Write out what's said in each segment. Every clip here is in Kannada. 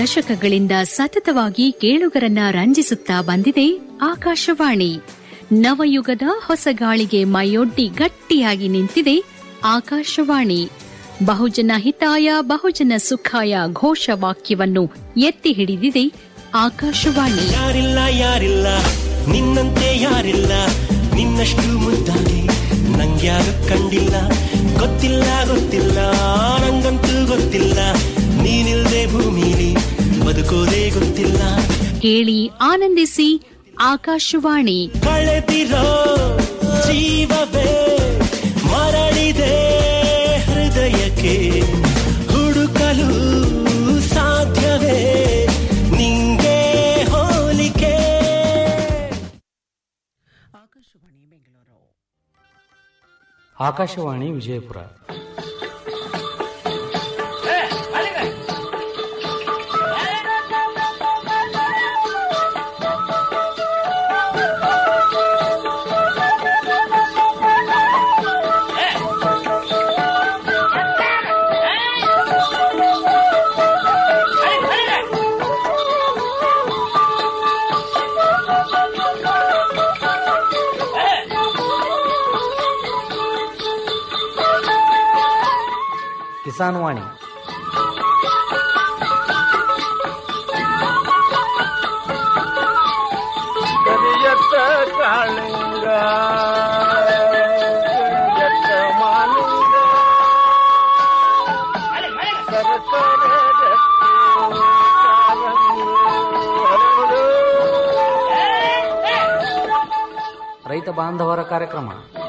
ದಶಕಗಳಿಂದ ಸತತವಾಗಿ ಕೇಳುಗರನ್ನ ರಂಜಿಸುತ್ತಾ ಬಂದಿದೆ ಆಕಾಶವಾಣಿ ನವಯುಗದ ಹೊಸಗಾಳಿಗೆ ಮೈಯೊಡ್ಡಿ ಗಟ್ಟಿಯಾಗಿ ನಿಂತಿದೆ ಆಕಾಶವಾಣಿ ಬಹುಜನ ಹಿತಾಯ ಬಹುಜನ ಸುಖಾಯ ಘೋಷವಾಕ್ಯವನ್ನು ಎತ್ತಿ ಹಿಡಿದಿದೆ ಆಕಾಶವಾಣಿ ಯಾರಿಲ್ಲ ಯಾರಿಲ್ಲ ನಿನ್ನಂತೆ ಯಾರಿಲ್ಲ ನಿನ್ನಷ್ಟು ಮುದ್ದಾಗಿ ನಂಗ್ಯಾರು ಕಂಡಿಲ್ಲ ಗೊತ್ತಿಲ್ಲ ಗೊತ್ತಿಲ್ಲ ನಂಗಂತೂ ಗೊತ್ತಿಲ್ಲ ನೀನಿಲ್ದೆ ಭೂಮಿಲಿ ಬದುಕೋದೇ ಗೊತ್ತಿಲ್ಲ ಕೇಳಿ ಆನಂದಿಸಿ ಆಕಾಶವಾಣಿ ಕಳೆದಿರೋ ಜೀವವೇ ಮರಳಿದೆ ಹೃದಯಕ್ಕೆ ಹುಡುಕಲು ಸಾಧ್ಯವೇ ನಿಂಗೆ ಹೋಲಿಕೆ ಆಕಾಶವಾಣಿ ವಿಜಯಪುರ ಕಿಸಾನ್ ವಾಣಿ ಕರಿಯತ್ತ ಕಾಳಿಂಗ ಕರಿಯತ್ತ ಮಾಲಿಂಗ ಸರಸರ ರಕ್ತಿ ಕಾರಂಗಿ ಹರಡು. ರೈತ ಬಾಂಧವರ ಕಾರ್ಯಕ್ರಮ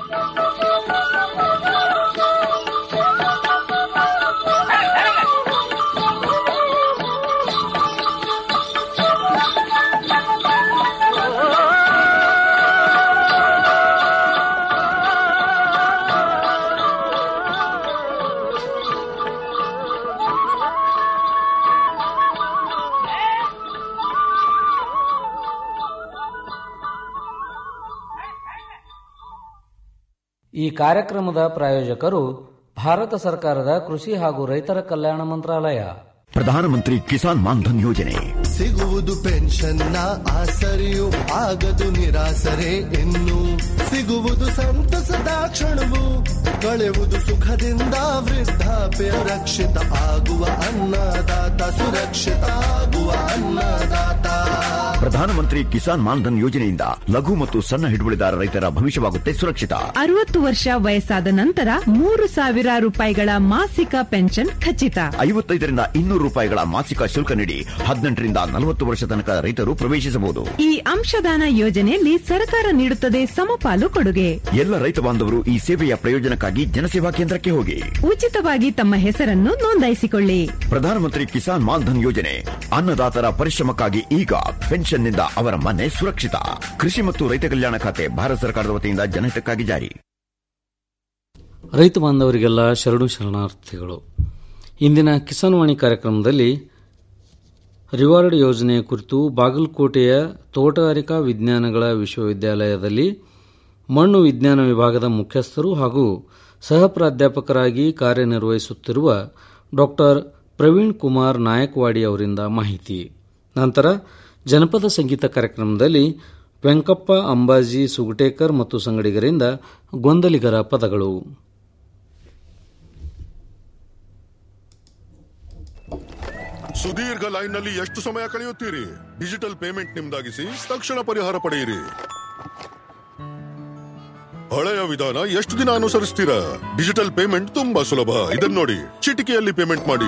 ಈ ಕಾರ್ಯಕ್ರಮದ ಪ್ರಾಯೋಜಕರು ಭಾರತ ಸರ್ಕಾರದ ಕೃಷಿ ಹಾಗೂ ರೈತರ ಕಲ್ಯಾಣ ಮಂತ್ರಾಲಯ ಪ್ರಧಾನಮಂತ್ರಿ ಕಿಸಾನ್ ಮಾನ್ಧನ್ ಯೋಜನೆ ಸಿಗುವುದು ಪೆನ್ಷನ್ನ ಆಸರೆಯು ಆಗದು ನಿರಾಸರೆ ಇನ್ನು ಸಿಗುವುದು ಸಂತಸದ ಕ್ಷಣವು ಕಳೆಯುವುದು ಸುಖದಿಂದ ವೃದ್ಧಾಪ್ಯ ರಕ್ಷಿತ ಆಗುವ ಅನ್ನದಾತ ಸುರಕ್ಷಿತ ಆಗುವ ಅನ್ನದಾತ ಪ್ರಧಾನಮಂತ್ರಿ ಕಿಸಾನ್ ಮಾನ್ಧನ್ ಯೋಜನೆಯಿಂದ ಲಘು ಮತ್ತು ಸಣ್ಣ ಹಿಡುವಳಿದಾರ ರೈತರ ಭವಿಷ್ಯವಾಗುತ್ತೆ ಸುರಕ್ಷಿತ ಅರವತ್ತು ವರ್ಷ ವಯಸ್ಸಾದ ನಂತರ ಮೂರು ಸಾವಿರ ರೂಪಾಯಿಗಳ ಮಾಸಿಕ ಪೆನ್ಷನ್ ಖಚಿತ ಐವತ್ತೈದರಿಂದ ಇನ್ನೂರು ರೂಪಾಯಿಗಳ ಮಾಸಿಕ ಶುಲ್ಕ ನೀಡಿ ಹದಿನೆಂಟರಿಂದ ನಲವತ್ತು ವರ್ಷ ತನಕ ರೈತರು ಪ್ರವೇಶಿಸಬಹುದು ಈ ಅಂಶದಾನ ಯೋಜನೆಯಲ್ಲಿ ಸರ್ಕಾರ ನೀಡುತ್ತದೆ ಸಮಪಾಲು ಕೊಡುಗೆ ಎಲ್ಲ ರೈತ ಬಾಂಧವರು ಈ ಸೇವೆಯ ಪ್ರಯೋಜನಕ್ಕಾಗಿ ಜನಸೇವಾ ಕೇಂದ್ರಕ್ಕೆ ಹೋಗಿ ಉಚಿತವಾಗಿ ತಮ್ಮ ಹೆಸರನ್ನು ನೋಂದಾಯಿಸಿಕೊಳ್ಳಿ ಪ್ರಧಾನಮಂತ್ರಿ ಕಿಸಾನ್ ಮಾನ್ಧನ್ ಯೋಜನೆ ಅನ್ನದಾತರ ಪರಿಶ್ರಮಕ್ಕಾಗಿ ಈಗ ಪೆನ್ಷನ್ನಿಂದ ಅವರ ಮನೆ ಸುರಕ್ಷಿತ ಕೃಷಿ ಮತ್ತು ರೈತ ಕಲ್ಯಾಣ ಖಾತೆ ಭಾರತ ಸರ್ಕಾರದ ವತಿಯಿಂದ ಜನಹಿತಕ್ಕಾಗಿ ಜಾರಿ ರೈತ ಬಾಂಧವರಿಗೆಲ್ಲ ಶರಣು ಶರಣಾರ್ಥಿಗಳು ಇಂದಿನ ಕಿಸಾನ್ ವಾಣಿ ಕಾರ್ಯಕ್ರಮದಲ್ಲಿ ರಿವಾರ್ಡ್ ಯೋಜನೆಯ ಕುರಿತು ಬಾಗಲಕೋಟೆಯ ತೋಟಗಾರಿಕಾ ವಿಜ್ಞಾನಗಳ ವಿಶ್ವವಿದ್ಯಾಲಯದಲ್ಲಿ ಮಣ್ಣು ವಿಜ್ಞಾನ ವಿಭಾಗದ ಮುಖ್ಯಸ್ಥರು ಹಾಗೂ ಸಹ ಪ್ರಾಧ್ಯಾಪಕರಾಗಿ ಕಾರ್ಯನಿರ್ವಹಿಸುತ್ತಿರುವ ಡಾಕ್ಟರ್ ಪ್ರವೀಣ್ ಕುಮಾರ್ ನಾಯಕ್ವಾಡಿ ಅವರಿಂದ ಮಾಹಿತಿ ನಂತರ ಜನಪದ ಸಂಗೀತ ಕಾರ್ಯಕ್ರಮದಲ್ಲಿ ವೆಂಕಪ್ಪ ಅಂಬಾಜಿ ಸುಗಟೇಕರ್ ಮತ್ತು ಸಂಗಡಿಗರಿಂದ ಗೊಂದಲಿಗರ ಪದಗಳು ಸುದೀರ್ಘ ಲೈನ್ನಲ್ಲಿ ಎಷ್ಟು ಸಮಯ ಕಳೆಯುತ್ತೀರಿ ಡಿಜಿಟಲ್ ಪೇಮೆಂಟ್ ನಿಮ್ದಾಗಿಸಿ ತಕ್ಷಣ ಪರಿಹಾರ ಪಡೆಯಿರಿ ಹಳೆಯ ವಿಧಾನ ಎಷ್ಟು ದಿನ ಅನುಸರಿಸ್ತೀರಾ ಡಿಜಿಟಲ್ ಪೇಮೆಂಟ್ ತುಂಬಾ ಸುಲಭ ಇದನ್ನ ನೋಡಿ ಚಿಟಿಕೆಯಲ್ಲಿ ಪೇಮೆಂಟ್ ಮಾಡಿ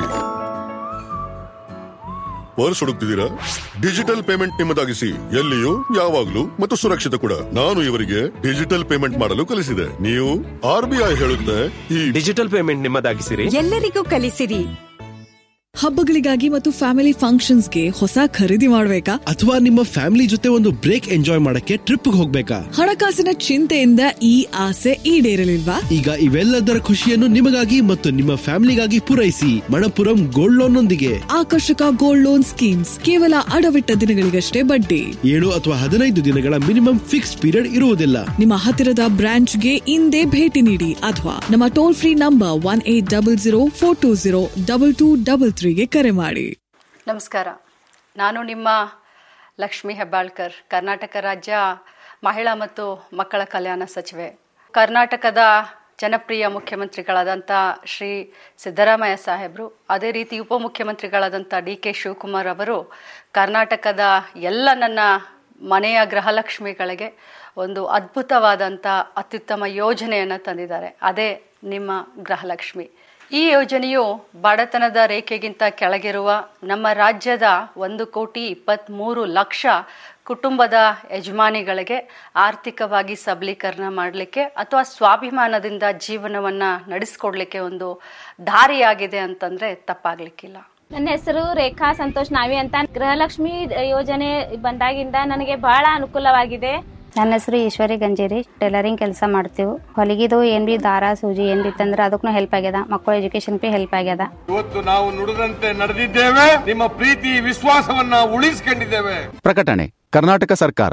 ಪರ್ಸ್ ಹುಡುಕ್ತಿದ್ದೀರಾ ಡಿಜಿಟಲ್ ಪೇಮೆಂಟ್ ನಿಮ್ಮದಾಗಿಸಿ ಎಲ್ಲಿಯೂ ಯಾವಾಗ್ಲೂ ಮತ್ತು ಸುರಕ್ಷಿತ ಕೂಡ ನಾನು ಇವರಿಗೆ ಡಿಜಿಟಲ್ ಪೇಮೆಂಟ್ ಮಾಡಲು ಕಲಿಸಿದೆ ನೀವು ಆರ್ ಬಿ ಐ ಹೇಳುತ್ತೆ ಈ ಡಿಜಿಟಲ್ ಪೇಮೆಂಟ್ ನಿಮ್ಮದಾಗಿಸಿರಿ ಎಲ್ಲರಿಗೂ ಕಲಿಸಿರಿ ಹಬ್ಬಗಳಿಗಾಗಿ ಮತ್ತು ಫ್ಯಾಮಿಲಿ ಫಂಕ್ಷನ್ಸ್ಗೆ ಹೊಸ ಖರೀದಿ ಮಾಡಬೇಕಾ ಅಥವಾ ನಿಮ್ಮ ಫ್ಯಾಮಿಲಿ ಜೊತೆ ಒಂದು ಬ್ರೇಕ್ ಎಂಜಾಯ್ ಮಾಡಕ್ಕೆ ಟ್ರಿಪ್ ಹೋಗ್ಬೇಕಾ ಹಣಕಾಸಿನ ಚಿಂತೆಯಿಂದ ಈ ಆಸೆ ಈಡೇರಲಿಲ್ವಾ ಈಗ ಇವೆಲ್ಲದರ ಖುಷಿಯನ್ನು ನಿಮಗಾಗಿ ಮತ್ತು ನಿಮ್ಮ ಫ್ಯಾಮಿಲಿಗಾಗಿ ಪೂರೈಸಿ ಮಣಪುರಂ ಗೋಲ್ಡ್ ಲೋನ್ ನೊಂದಿಗೆ ಆಕರ್ಷಕ ಗೋಲ್ಡ್ ಲೋನ್ ಸ್ಕೀಮ್ಸ್ ಕೇವಲ ಅಡವಿಟ್ಟ ದಿನಗಳಿಗಷ್ಟೇ ಬಡ್ಡಿ ಏಳು ಅಥವಾ ಹದಿನೈದು ದಿನಗಳ ಮಿನಿಮಮ್ ಫಿಕ್ಸ್ ಪೀರಿಯಡ್ ಇರುವುದಿಲ್ಲ ನಿಮ್ಮ ಹತ್ತಿರದ ಬ್ರಾಂಚ್ಗೆ ಇಂದೇ ಭೇಟಿ ನೀಡಿ ಅಥವಾ ನಮ್ಮ toll free number one eight double zero four two zero double two double ತ್ರೀಗೆ ಕರೆ ಮಾಡಿ ನಮಸ್ಕಾರ ನಾನು ನಿಮ್ಮ ಲಕ್ಷ್ಮಿ ಹೆಬ್ಬಾಳ್ಕರ್ ಕರ್ನಾಟಕ ರಾಜ್ಯ ಮಹಿಳಾ ಮತ್ತು ಮಕ್ಕಳ ಕಲ್ಯಾಣ ಸಚಿವೆ ಕರ್ನಾಟಕದ ಜನಪ್ರಿಯ ಮುಖ್ಯಮಂತ್ರಿಗಳಾದಂಥ ಶ್ರೀ ಸಿದ್ದರಾಮಯ್ಯ ಸಾಹೇಬರು ಅದೇ ರೀತಿ ಉಪಮುಖ್ಯಮಂತ್ರಿಗಳಾದಂಥ ಡಿ ಕೆ ಶಿವಕುಮಾರ್ ಅವರು ಕರ್ನಾಟಕದ ಎಲ್ಲ ನನ್ನ ಮನೆಯ ಗೃಹಲಕ್ಷ್ಮಿಗಳಿಗೆ ಒಂದು ಅದ್ಭುತವಾದಂಥ ಅತ್ಯುತ್ತಮ ಯೋಜನೆಯನ್ನು ತಂದಿದ್ದಾರೆ ಅದೇ ನಿಮ್ಮ ಗೃಹಲಕ್ಷ್ಮಿ ಈ ಯೋಜನೆಯು ಬಡತನದ ರೇಖೆಗಿಂತ ಕೆಳಗಿರುವ ನಮ್ಮ ರಾಜ್ಯದ ಒಂದು ಕೋಟಿ ಇಪ್ಪತ್ತ್ಮೂರು ಲಕ್ಷ ಕುಟುಂಬದ ಯಜಮಾನಿಗಳಿಗೆ ಆರ್ಥಿಕವಾಗಿ ಸಬಲೀಕರಣ ಮಾಡಲಿಕ್ಕೆ ಅಥವಾ ಸ್ವಾಭಿಮಾನದಿಂದ ಜೀವನವನ್ನು ನಡೆಸ್ಕೊಡ್ಲಿಕ್ಕೆ ಒಂದು ದಾರಿಯಾಗಿದೆ ಅಂತಂದರೆ ತಪ್ಪಾಗಲಿಕ್ಕಿಲ್ಲ ನನ್ನ ಹೆಸರು ರೇಖಾ ಸಂತೋಷ್ ನಾವಿ ಅಂತ ಗೃಹಲಕ್ಷ್ಮಿ ಯೋಜನೆ ಬಂದಾಗಿಂದ ನನಗೆ ಬಹಳ ಅನುಕೂಲವಾಗಿದೆ ನನ್ನ ಹೆಸರು ಈಶ್ವರಿ ಗಂಜೇರಿ ಟೈಲರಿಂಗ್ ಕೆಲಸ ಮಾಡ್ತೀವಿ ಹೊಲಿಗಿದು ಏನ್ ಬಿ ದಾರ ಸೂಜಿ ಏನ್ ಬಿ ತಂದ್ರೆ ಅದಕ್ಕೂ ಹೆಲ್ಪ್ ಆಗ್ಯದ ಮಕ್ಕಳ ಎಜುಕೇಶನ್ ಬಿ ಹೆಲ್ಪ್ ಆಗ್ಯದ ಇವತ್ತು ನಾವು ನುಡಿದಂತೆ ನಡೆದಿದ್ದೇವೆ ನಿಮ್ಮ ಪ್ರೀತಿ ವಿಶ್ವಾಸವನ್ನ ಉಳಿಸಿಕೊಂಡಿದ್ದೇವೆ ಪ್ರಕಟಣೆ ಕರ್ನಾಟಕ ಸರ್ಕಾರ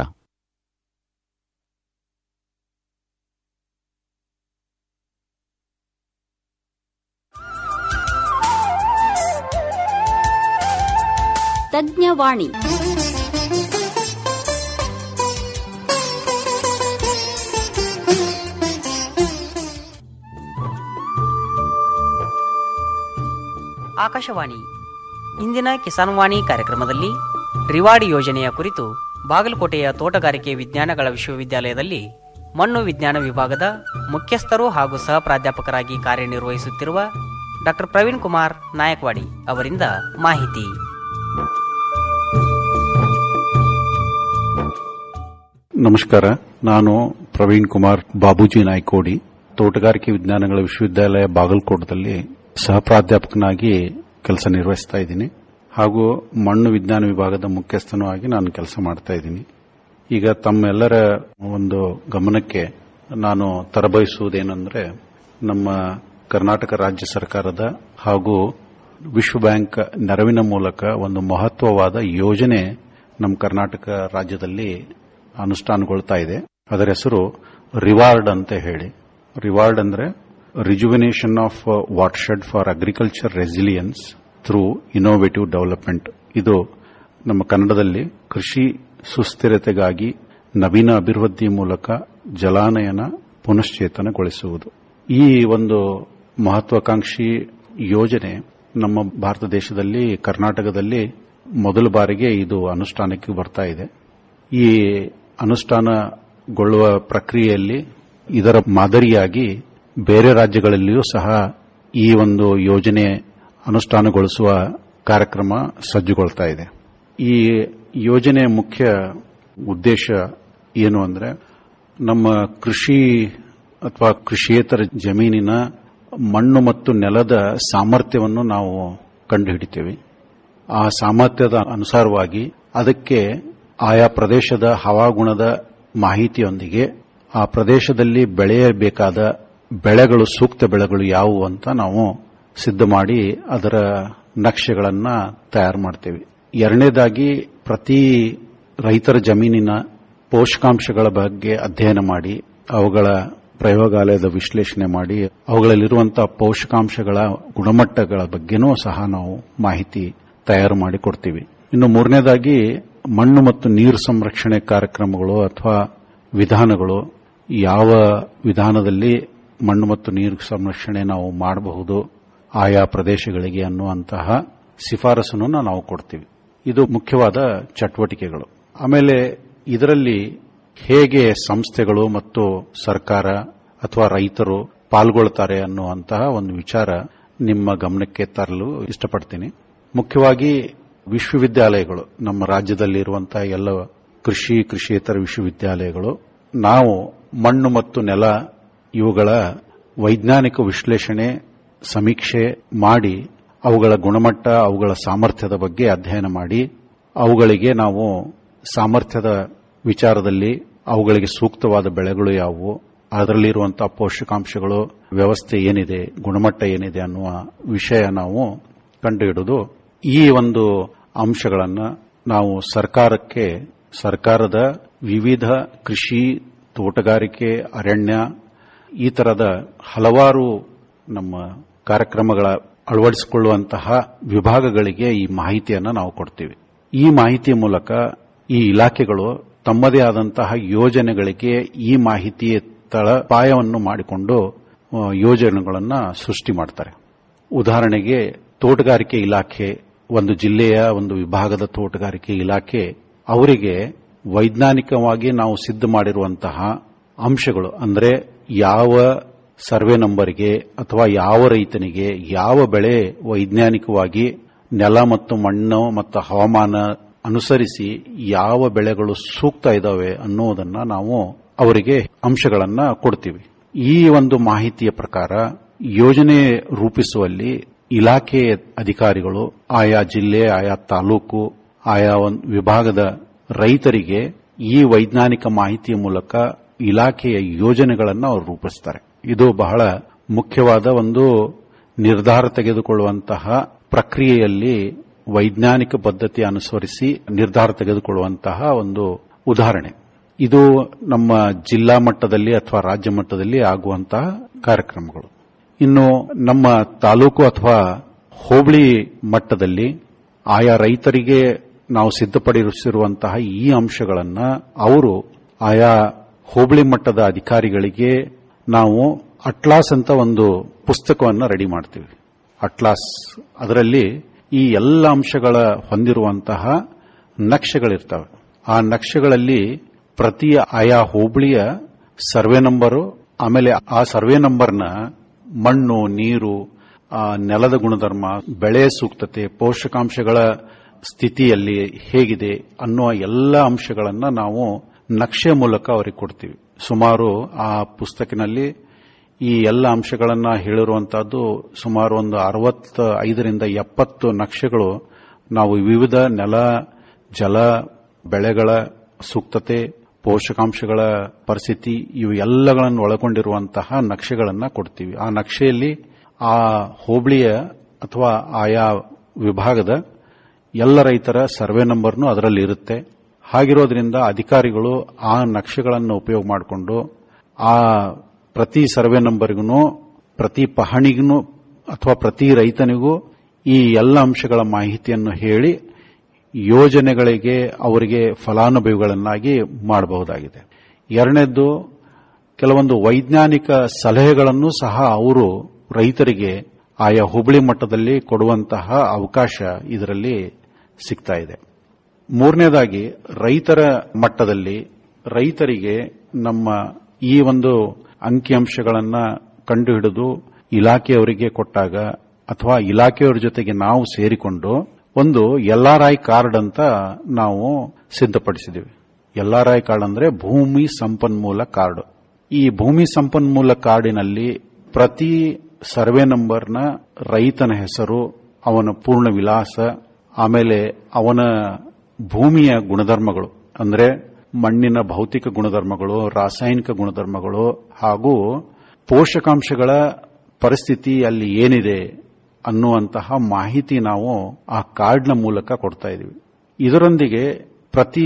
ತಜ್ಞವಾಣಿ ಆಕಾಶವಾಣಿ ಇಂದಿನ ಕಿಸಾನ್ ವಾಣಿ ಕಾರ್ಯಕ್ರಮದಲ್ಲಿ ರಿವಾಡಿ ಯೋಜನೆಯ ಕುರಿತು ಬಾಗಲಕೋಟೆಯ ತೋಟಗಾರಿಕೆ ವಿಜ್ಞಾನಗಳ ವಿಶ್ವವಿದ್ಯಾಲಯದಲ್ಲಿ ಮಣ್ಣು ವಿಜ್ಞಾನ ವಿಭಾಗದ ಮುಖ್ಯಸ್ಥರು ಹಾಗೂ ಸಹ ಪ್ರಾಧ್ಯಾಪಕರಾಗಿ ಕಾರ್ಯನಿರ್ವಹಿಸುತ್ತಿರುವ ಡಾಕ್ಟರ್ ಪ್ರವೀಣ್ ಕುಮಾರ್ ನಾಯಕ್ವಾಡಿ ಅವರಿಂದ ಮಾಹಿತಿ ನಮಸ್ಕಾರ ನಾನು ಪ್ರವೀಣ್ ಕುಮಾರ್ ಬಾಬೂಜಿ ನಾಯ್ಕೋಡಿ ತೋಟಗಾರಿಕೆ ವಿಜ್ಞಾನಗಳ ವಿಶ್ವವಿದ್ಯಾಲಯ ಬಾಗಲಕೋಟದಲ್ಲಿ ಸಹ ಪ್ರಾಧ್ಯಾಪಕನಾಗಿ ಕೆಲಸ ನಿರ್ವಹಿಸ್ತಾ ಇದ್ದೀನಿ ಹಾಗೂ ಮಣ್ಣು ವಿಜ್ಞಾನ ವಿಭಾಗದ ಮುಖ್ಯಸ್ಥನೂ ಆಗಿ ನಾನು ಕೆಲಸ ಮಾಡ್ತಾ ಇದ್ದೀನಿ ಈಗ ತಮ್ಮೆಲ್ಲರ ಒಂದು ಗಮನಕ್ಕೆ ನಾನು ತರಬಯಸುವುದೇನೆಂದರೆ ನಮ್ಮ ಕರ್ನಾಟಕ ರಾಜ್ಯ ಸರ್ಕಾರದ ಹಾಗೂ ವಿಶ್ವ ಬ್ಯಾಂಕ್ ನೆರವಿನ ಮೂಲಕ ಒಂದು ಮಹತ್ವವಾದ ಯೋಜನೆ ನಮ್ಮ ಕರ್ನಾಟಕ ರಾಜ್ಯದಲ್ಲಿ ಅನುಷ್ಠಾನಗೊಳ್ತಾ ಇದೆ ಅದರ ಹೆಸರು ರಿವಾರ್ಡ್ ಅಂತ ಹೇಳಿ ರಿವಾರ್ಡ್ ಅಂದ್ರೆ rejuvenation of watershed for agriculture resilience through innovative development ಇದು ನಮ್ಮ ಕನ್ನಡದಲ್ಲಿ ಕೃಷಿ ಸುಸ್ಥಿರತೆಗಾಗಿ ನವೀನ ಅಭಿವೃದ್ಧಿ ಮೂಲಕ ಜಲಾನಯನ ಪುನಶ್ಚೇತನಗೊಳಿಸುವುದು ಈ ಒಂದು ಮಹತ್ವಾಕಾಂಕ್ಷಿ ಯೋಜನೆ ನಮ್ಮ ಭಾರತ ದೇಶದಲ್ಲಿ ಕರ್ನಾಟಕದಲ್ಲಿ ಮೊದಲ ಬಾರಿಗೆ ಇದು ಅನುಷ್ಠಾನಕ್ಕೆ ಬರ್ತಾ ಇದೆ ಈ ಅನುಷ್ಠಾನಗೊಳ್ಳುವ ಪ್ರಕ್ರಿಯೆಯಲ್ಲಿ ಇದರ ಮಾದರಿಯಾಗಿ ಬೇರೆ ರಾಜ್ಯಗಳಲ್ಲಿಯೂ ಸಹ ಈ ಒಂದು ಯೋಜನೆ ಅನುಷ್ಠಾನಗೊಳಿಸುವ ಕಾರ್ಯಕ್ರಮ ಸಜ್ಜುಗೊಳ್ತಾ ಇದೆ ಈ ಯೋಜನೆಯ ಮುಖ್ಯ ಉದ್ದೇಶ ಏನು ಅಂದ್ರೆ ನಮ್ಮ ಕೃಷಿ ಅಥವಾ ಕೃಷಿಯೇತರ ಜಮೀನಿನ ಮಣ್ಣು ಮತ್ತು ನೆಲದ ಸಾಮರ್ಥ್ಯವನ್ನು ನಾವು ಕಂಡುಹಿಡಿತೇವೆ ಆ ಸಾಮರ್ಥ್ಯದ ಅನುಸಾರವಾಗಿ ಅದಕ್ಕೆ ಆಯಾ ಪ್ರದೇಶದ ಹವಾಗುಣದ ಮಾಹಿತಿಯೊಂದಿಗೆ ಆ ಪ್ರದೇಶದಲ್ಲಿ ಬೆಳೆಯಬೇಕಾದ ಬೆಳೆಗಳು ಸೂಕ್ತ ಬೆಳೆಗಳು ಯಾವುವು ಅಂತ ನಾವು ಸಿದ್ಧ ಮಾಡಿ ಅದರ ನಕ್ಷೆಗಳನ್ನ ತಯಾರು ಮಾಡ್ತೇವೆ ಎರಡನೇದಾಗಿ ಪ್ರತಿ ರೈತರ ಜಮೀನಿನ ಪೋಷಕಾಂಶಗಳ ಬಗ್ಗೆ ಅಧ್ಯಯನ ಮಾಡಿ ಅವುಗಳ ಪ್ರಯೋಗಾಲಯದ ವಿಶ್ಲೇಷಣೆ ಮಾಡಿ ಅವುಗಳಲ್ಲಿರುವಂತಹ ಪೋಷಕಾಂಶಗಳ ಗುಣಮಟ್ಟಗಳ ಬಗ್ಗೆನೂ ಸಹ ನಾವು ಮಾಹಿತಿ ತಯಾರು ಮಾಡಿ ಕೊಡ್ತೀವಿ ಇನ್ನು ಮೂರನೇದಾಗಿ ಮಣ್ಣು ಮತ್ತು ನೀರು ಸಂರಕ್ಷಣೆ ಕಾರ್ಯಕ್ರಮಗಳು ಅಥವಾ ವಿಧಾನಗಳು ಯಾವ ವಿಧಾನದಲ್ಲಿ ಮಣ್ಣು ಮತ್ತು ನೀರು ಸಂರಕ್ಷಣೆ ನಾವು ಮಾಡಬಹುದು ಆಯಾ ಪ್ರದೇಶಗಳಿಗೆ ಅನ್ನುವಂತಹ ಶಿಫಾರಸನ್ನು ನಾವು ಕೊಡ್ತೀವಿ ಇದು ಮುಖ್ಯವಾದ ಚಟುವಟಿಕೆಗಳು ಆಮೇಲೆ ಇದರಲ್ಲಿ ಹೇಗೆ ಸಂಸ್ಥೆಗಳು ಮತ್ತು ಸರ್ಕಾರ ಅಥವಾ ರೈತರು ಪಾಲ್ಗೊಳ್ತಾರೆ ಅನ್ನುವಂತಹ ಒಂದು ವಿಚಾರ ನಿಮ್ಮ ಗಮನಕ್ಕೆ ತರಲು ಇಷ್ಟಪಡ್ತೀನಿ ಮುಖ್ಯವಾಗಿ ವಿಶ್ವವಿದ್ಯಾಲಯಗಳು ನಮ್ಮ ರಾಜ್ಯದಲ್ಲಿರುವಂತಹ ಎಲ್ಲ ಕೃಷಿ ಕೃಷಿಯೇತರ ವಿಶ್ವವಿದ್ಯಾಲಯಗಳು ನಾವು ಮಣ್ಣು ಮತ್ತು ನೆಲ ಇವುಗಳ ವೈಜ್ಞಾನಿಕ ವಿಶ್ಲೇಷಣೆ ಸಮೀಕ್ಷೆ ಮಾಡಿ ಅವುಗಳ ಗುಣಮಟ್ಟ ಅವುಗಳ ಸಾಮರ್ಥ್ಯದ ಬಗ್ಗೆ ಅಧ್ಯಯನ ಮಾಡಿ ಅವುಗಳಿಗೆ ನಾವು ಸಾಮರ್ಥ್ಯದ ವಿಚಾರದಲ್ಲಿ ಅವುಗಳಿಗೆ ಸೂಕ್ತವಾದ ಬೆಳೆಗಳು ಯಾವುವು ಅದರಲ್ಲಿರುವಂತಹ ಪೋಷಕಾಂಶಗಳು ವ್ಯವಸ್ಥೆ ಏನಿದೆ ಗುಣಮಟ್ಟ ಏನಿದೆ ಅನ್ನುವ ವಿಷಯ ನಾವು ಕಂಡುಹಿಡಿದು ಈ ಒಂದು ಅಂಶಗಳನ್ನ ನಾವು ಸರ್ಕಾರಕ್ಕೆ ಸರ್ಕಾರದ ವಿವಿಧ ಕೃಷಿ ತೋಟಗಾರಿಕೆ ಅರಣ್ಯ ಈ ತರದ ಹಲವಾರು ನಮ್ಮ ಕಾರ್ಯಕ್ರಮಗಳ ಅಳವಡಿಸಿಕೊಳ್ಳುವಂತಹ ವಿಭಾಗಗಳಿಗೆ ಈ ಮಾಹಿತಿಯನ್ನು ನಾವು ಕೊಡ್ತೀವಿ ಈ ಮಾಹಿತಿಯ ಮೂಲಕ ಈ ಇಲಾಖೆಗಳು ತಮ್ಮದೇ ಆದಂತಹ ಯೋಜನೆಗಳಿಗೆ ಈ ಮಾಹಿತಿಯ ತಳಪಾಯವನ್ನು ಮಾಡಿಕೊಂಡು ಆ, ಯೋಜನೆಗಳನ್ನು ಸೃಷ್ಟಿ ಮಾಡ್ತಾರೆ ಉದಾಹರಣೆಗೆ ತೋಟಗಾರಿಕೆ ಇಲಾಖೆ ಒಂದು ಜಿಲ್ಲೆಯ ಒಂದು ವಿಭಾಗದ ತೋಟಗಾರಿಕೆ ಇಲಾಖೆ ಅವರಿಗೆ ವೈಜ್ಞಾನಿಕವಾಗಿ ನಾವು ಸಿದ್ಧ ಮಾಡಿರುವಂತಹ ಅಂಶಗಳು ಅಂದ್ರೆ ಯಾವ ಸರ್ವೆ ನಂಬರ್ಗೆ ಅಥವಾ ಯಾವ ರೈತನಿಗೆ ಯಾವ ಬೆಳೆ ವೈಜ್ಞಾನಿಕವಾಗಿ ನೆಲ ಮತ್ತು ಮಣ್ಣು ಮತ್ತು ಹವಾಮಾನ ಅನುಸರಿಸಿ ಯಾವ ಬೆಳೆಗಳು ಸೂಕ್ತ ಇದಾವೆ ಅನ್ನುವುದನ್ನ ನಾವು ಅವರಿಗೆ ಅಂಶಗಳನ್ನ ಕೊಡ್ತೀವಿ ಈ ಒಂದು ಮಾಹಿತಿಯ ಪ್ರಕಾರ ಯೋಜನೆ ರೂಪಿಸುವಲ್ಲಿ ಇಲಾಖೆ ಅಧಿಕಾರಿಗಳು ಆಯಾ ಜಿಲ್ಲೆ ಆಯಾ ತಾಲೂಕು ಆಯಾ ಒಂದು ವಿಭಾಗದ ರೈತರಿಗೆ ಈ ವೈಜ್ಞಾನಿಕ ಮಾಹಿತಿಯ ಮೂಲಕ ಇಲಾಖೆಯ ಯೋಜನೆಗಳನ್ನು ಅವರು ರೂಪಿಸ್ತಾರೆ ಇದು ಬಹಳ ಮುಖ್ಯವಾದ ಒಂದು ನಿರ್ಧಾರ ತೆಗೆದುಕೊಳ್ಳುವಂತಹ ಪ್ರಕ್ರಿಯೆಯಲ್ಲಿ ವೈಜ್ಞಾನಿಕ ಪದ್ಧತಿ ಅನುಸರಿಸಿ ನಿರ್ಧಾರ ತೆಗೆದುಕೊಳ್ಳುವಂತಹ ಒಂದು ಉದಾಹರಣೆ ಇದು ನಮ್ಮ ಜಿಲ್ಲಾ ಮಟ್ಟದಲ್ಲಿ ಅಥವಾ ರಾಜ್ಯ ಮಟ್ಟದಲ್ಲಿ ಆಗುವಂತಹ ಕಾರ್ಯಕ್ರಮಗಳು ಇನ್ನು ನಮ್ಮ ತಾಲೂಕು ಅಥವಾ ಹೋಬಳಿ ಮಟ್ಟದಲ್ಲಿ ಆಯಾ ರೈತರಿಗೆ ನಾವು ಸಿದ್ಧಪಡಿಸಿರುವಂತಹ ಈ ಅಂಶಗಳನ್ನ ಅವರು ಆಯಾ ಹೋಬಳಿ ಮಟ್ಟದ ಅಧಿಕಾರಿಗಳಿಗೆ ನಾವು ಅಟ್ಲಾಸ್ ಅಂತ ಒಂದು ಪುಸ್ತಕವನ್ನು ರೆಡಿ ಮಾಡ್ತೀವಿ ಅಟ್ಲಾಸ್ ಅದರಲ್ಲಿ ಈ ಎಲ್ಲ ಅಂಶಗಳ ಹೊಂದಿರುವಂತಹ ನಕ್ಷೆಗಳಿರ್ತವೆ ಆ ನಕ್ಷೆಗಳಲ್ಲಿ ಪ್ರತಿ ಆಯಾ ಹೋಬಳಿಯ ಸರ್ವೆ ನಂಬರು ಆಮೇಲೆ ಆ ಸರ್ವೆ ನಂಬರ್ನ ಮಣ್ಣು ನೀರು ಆ ನೆಲದ ಗುಣಧರ್ಮ ಬೆಳೆ ಸೂಕ್ತತೆ ಪೋಷಕಾಂಶಗಳ ಸ್ಥಿತಿಯಲ್ಲಿ ಹೇಗಿದೆ ಅನ್ನುವ ಎಲ್ಲ ಅಂಶಗಳನ್ನ ನಾವು ನಕ್ಷೆ ಮೂಲಕ ಅವರಿಗೆ ಕೊಡ್ತೀವಿ ಸುಮಾರು ಆ ಪುಸ್ತಕಿನಲ್ಲಿ ಈ ಎಲ್ಲ ಅಂಶಗಳನ್ನ ಹೇಳಿರುವಂತಹದ್ದು ಸುಮಾರು ಒಂದು ಅರವತ್ತ ಐದರಿಂದ ಎಪ್ಪತ್ತು ನಕ್ಷೆಗಳು ನಾವು ವಿವಿಧ ನೆಲ ಜಲ ಬೆಳೆಗಳ ಸೂಕ್ತತೆ ಪೋಷಕಾಂಶಗಳ ಪರಿಸ್ಥಿತಿ ಇವು ಎಲ್ಲಗಳನ್ನು ಒಳಗೊಂಡಿರುವಂತಹ ನಕ್ಷೆಗಳನ್ನು ಕೊಡ್ತೀವಿ ಆ ನಕ್ಷೆಯಲ್ಲಿ ಆ ಹೋಬಳಿಯ ಅಥವಾ ಆಯಾ ವಿಭಾಗದ ಎಲ್ಲ ರೈತರ ಸರ್ವೆ ನಂಬರ್ನು ಅದರಲ್ಲಿ ಇರುತ್ತೆ ಹಾಗಿರೋದ್ರಿಂದ ಅಧಿಕಾರಿಗಳು ಆ ನಕ್ಷೆಗಳನ್ನು ಉಪಯೋಗ ಮಾಡಿಕೊಂಡು ಆ ಪ್ರತಿ ಸರ್ವೆ ನಂಬರ್ಗೂ ಪ್ರತಿ ಪಹಣಿಗೂ ಅಥವಾ ಪ್ರತಿ ರೈತನಿಗೂ ಈ ಎಲ್ಲ ಅಂಶಗಳ ಮಾಹಿತಿಯನ್ನು ಹೇಳಿ ಯೋಜನೆಗಳಿಗೆ ಅವರಿಗೆ ಫಲಾನುಭವಿಗಳನ್ನಾಗಿ ಮಾಡಬಹುದಾಗಿದೆ ಎರಡನೇದ್ದು ಕೆಲವೊಂದು ವೈಜ್ಞಾನಿಕ ಸಲಹೆಗಳನ್ನು ಸಹ ಅವರು ರೈತರಿಗೆ ಆಯಾ ಹೋಬಳಿ ಮಟ್ಟದಲ್ಲಿ ಕೊಡುವಂತಹ ಅವಕಾಶ ಇದರಲ್ಲಿ ಸಿಗ್ತಾ ಇದೆ ಮೂರನೇದಾಗಿ ರೈತರ ಮಟ್ಟದಲ್ಲಿ ರೈತರಿಗೆ ನಮ್ಮ ಈ ಒಂದು ಅಂಕಿಅಂಶಗಳನ್ನ ಕಂಡುಹಿಡಿದು ಇಲಾಖೆಯವರಿಗೆ ಕೊಟ್ಟಾಗ ಅಥವಾ ಇಲಾಖೆಯವರ ಜೊತೆಗೆ ನಾವು ಸೇರಿಕೊಂಡು ಒಂದು ಎಲ್ ಆರ್ ಐ ಕಾರ್ಡ್ ಅಂತ ನಾವು ಸಿದ್ಧಪಡಿಸಿದ್ದೀವಿ ಎಲ್ ಆರ್ ಐ ಕಾರ್ಡ್ ಅಂದ್ರೆ ಭೂಮಿ ಸಂಪನ್ಮೂಲ ಕಾರ್ಡ್ ಈ ಭೂಮಿ ಸಂಪನ್ಮೂಲ ಕಾರ್ಡಿನಲ್ಲಿ ಪ್ರತಿ ಸರ್ವೆ ನಂಬರ್ನ ರೈತನ ಹೆಸರು ಅವನ ಪೂರ್ಣ ವಿಳಾಸ ಆಮೇಲೆ ಅವನ ಭೂಮಿಯ ಗುಣಧರ್ಮಗಳು ಅಂದ್ರೆ ಮಣ್ಣಿನ ಭೌತಿಕ ಗುಣಧರ್ಮಗಳು ರಾಸಾಯನಿಕ ಗುಣಧರ್ಮಗಳು ಹಾಗೂ ಪೋಷಕಾಂಶಗಳ ಪರಿಸ್ಥಿತಿ ಅಲ್ಲಿ ಏನಿದೆ ಅನ್ನುವಂತಹ ಮಾಹಿತಿ ನಾವು ಆ ಕಾರ್ಡ್ನ ಮೂಲಕ ಕೊಡ್ತಾ ಇದೀವಿ ಇದರೊಂದಿಗೆ ಪ್ರತಿ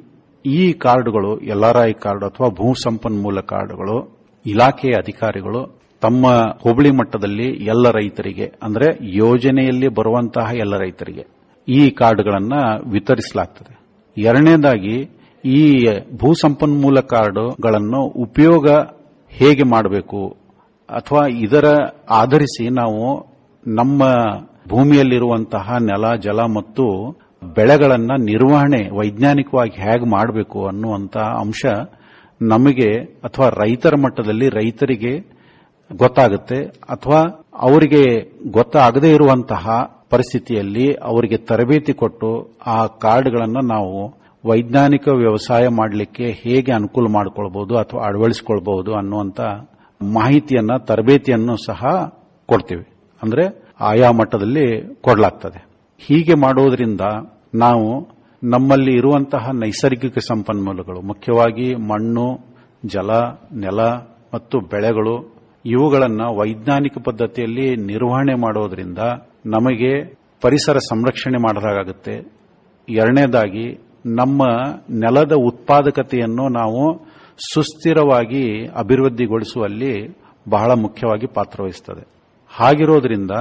ಈ ಕಾರ್ಡ್ಗಳು ಎಲ್ ಆರ್ ಐ ಕಾರ್ಡ್ ಅಥವಾ ಭೂ ಸಂಪನ್ಮೂಲ ಕಾರ್ಡ್ಗಳು ಇಲಾಖೆಯ ಅಧಿಕಾರಿಗಳು ತಮ್ಮ ಹೋಬಳಿ ಮಟ್ಟದಲ್ಲಿ ಎಲ್ಲ ರೈತರಿಗೆ ಅಂದ್ರೆ ಯೋಜನೆಯಲ್ಲಿ ಬರುವಂತಹ ಎಲ್ಲ ರೈತರಿಗೆ ಈ ಕಾರ್ಡ್ಗಳನ್ನು ವಿತರಿಸಲಾಗ್ತದೆ ಎರಡನೇದಾಗಿ ಈ ಭೂ ಸಂಪನ್ಮೂಲ ಕಾರ್ಡ್ಗಳನ್ನು ಉಪಯೋಗ ಹೇಗೆ ಮಾಡಬೇಕು ಅಥವಾ ಇದರ ಆಧರಿಸಿ ನಾವು ನಮ್ಮ ಭೂಮಿಯಲ್ಲಿರುವಂತಹ ನೆಲ ಜಲ ಮತ್ತು ಬೆಳೆಗಳನ್ನ ನಿರ್ವಹಣೆ ವೈಜ್ಞಾನಿಕವಾಗಿ ಹೇಗೆ ಮಾಡಬೇಕು ಅನ್ನುವಂತಹ ಅಂಶ ನಮಗೆ ಅಥವಾ ರೈತರ ಮಟ್ಟದಲ್ಲಿ ರೈತರಿಗೆ ಗೊತ್ತಾಗುತ್ತೆ ಅಥವಾ ಅವರಿಗೆ ಗೊತ್ತಾಗದೇ ಇರುವಂತಹ ಪರಿಸ್ಥಿತಿಯಲ್ಲಿ ಅವರಿಗೆ ತರಬೇತಿ ಕೊಟ್ಟು ಆ ಕಾರ್ಡ್ಗಳನ್ನು ನಾವು ವೈಜ್ಞಾನಿಕ ವ್ಯವಸಾಯ ಮಾಡಲಿಕ್ಕೆ ಹೇಗೆ ಅನುಕೂಲ ಮಾಡಿಕೊಳ್ಬಹುದು ಅಥವಾ ಅಳವಡಿಸಿಕೊಳ್ಬಹುದು ಅನ್ನುವಂತ ಮಾಹಿತಿಯನ್ನ ತರಬೇತಿಯನ್ನು ಸಹ ಕೊಡ್ತೀವಿ ಅಂದ್ರೆ ಆಯಾ ಮಟ್ಟದಲ್ಲಿ ಕೊಡಲಾಗ್ತದೆ ಹೀಗೆ ಮಾಡೋದ್ರಿಂದ ನಾವು ನಮ್ಮಲ್ಲಿ ಇರುವಂತಹ ನೈಸರ್ಗಿಕ ಸಂಪನ್ಮೂಲಗಳು ಮುಖ್ಯವಾಗಿ ಮಣ್ಣು ಜಲ ನೆಲ ಮತ್ತು ಬೆಳೆಗಳು ಇವುಗಳನ್ನು ವೈಜ್ಞಾನಿಕ ಪದ್ಧತಿಯಲ್ಲಿ ನಿರ್ವಹಣೆ ಮಾಡೋದ್ರಿಂದ ನಮಗೆ ಪರಿಸರ ಸಂರಕ್ಷಣೆ ಮಾಡಲಾಗುತ್ತೆ ಎರಡನೇದಾಗಿ ನಮ್ಮ ನೆಲದ ಉತ್ಪಾದಕತೆಯನ್ನು ನಾವು ಸುಸ್ಥಿರವಾಗಿ ಅಭಿವೃದ್ಧಿಗೊಳಿಸುವಲ್ಲಿ ಬಹಳ ಮುಖ್ಯವಾಗಿ ಪಾತ್ರವಹಿಸುತ್ತದೆ ಹಾಗಿರೋದ್ರಿಂದ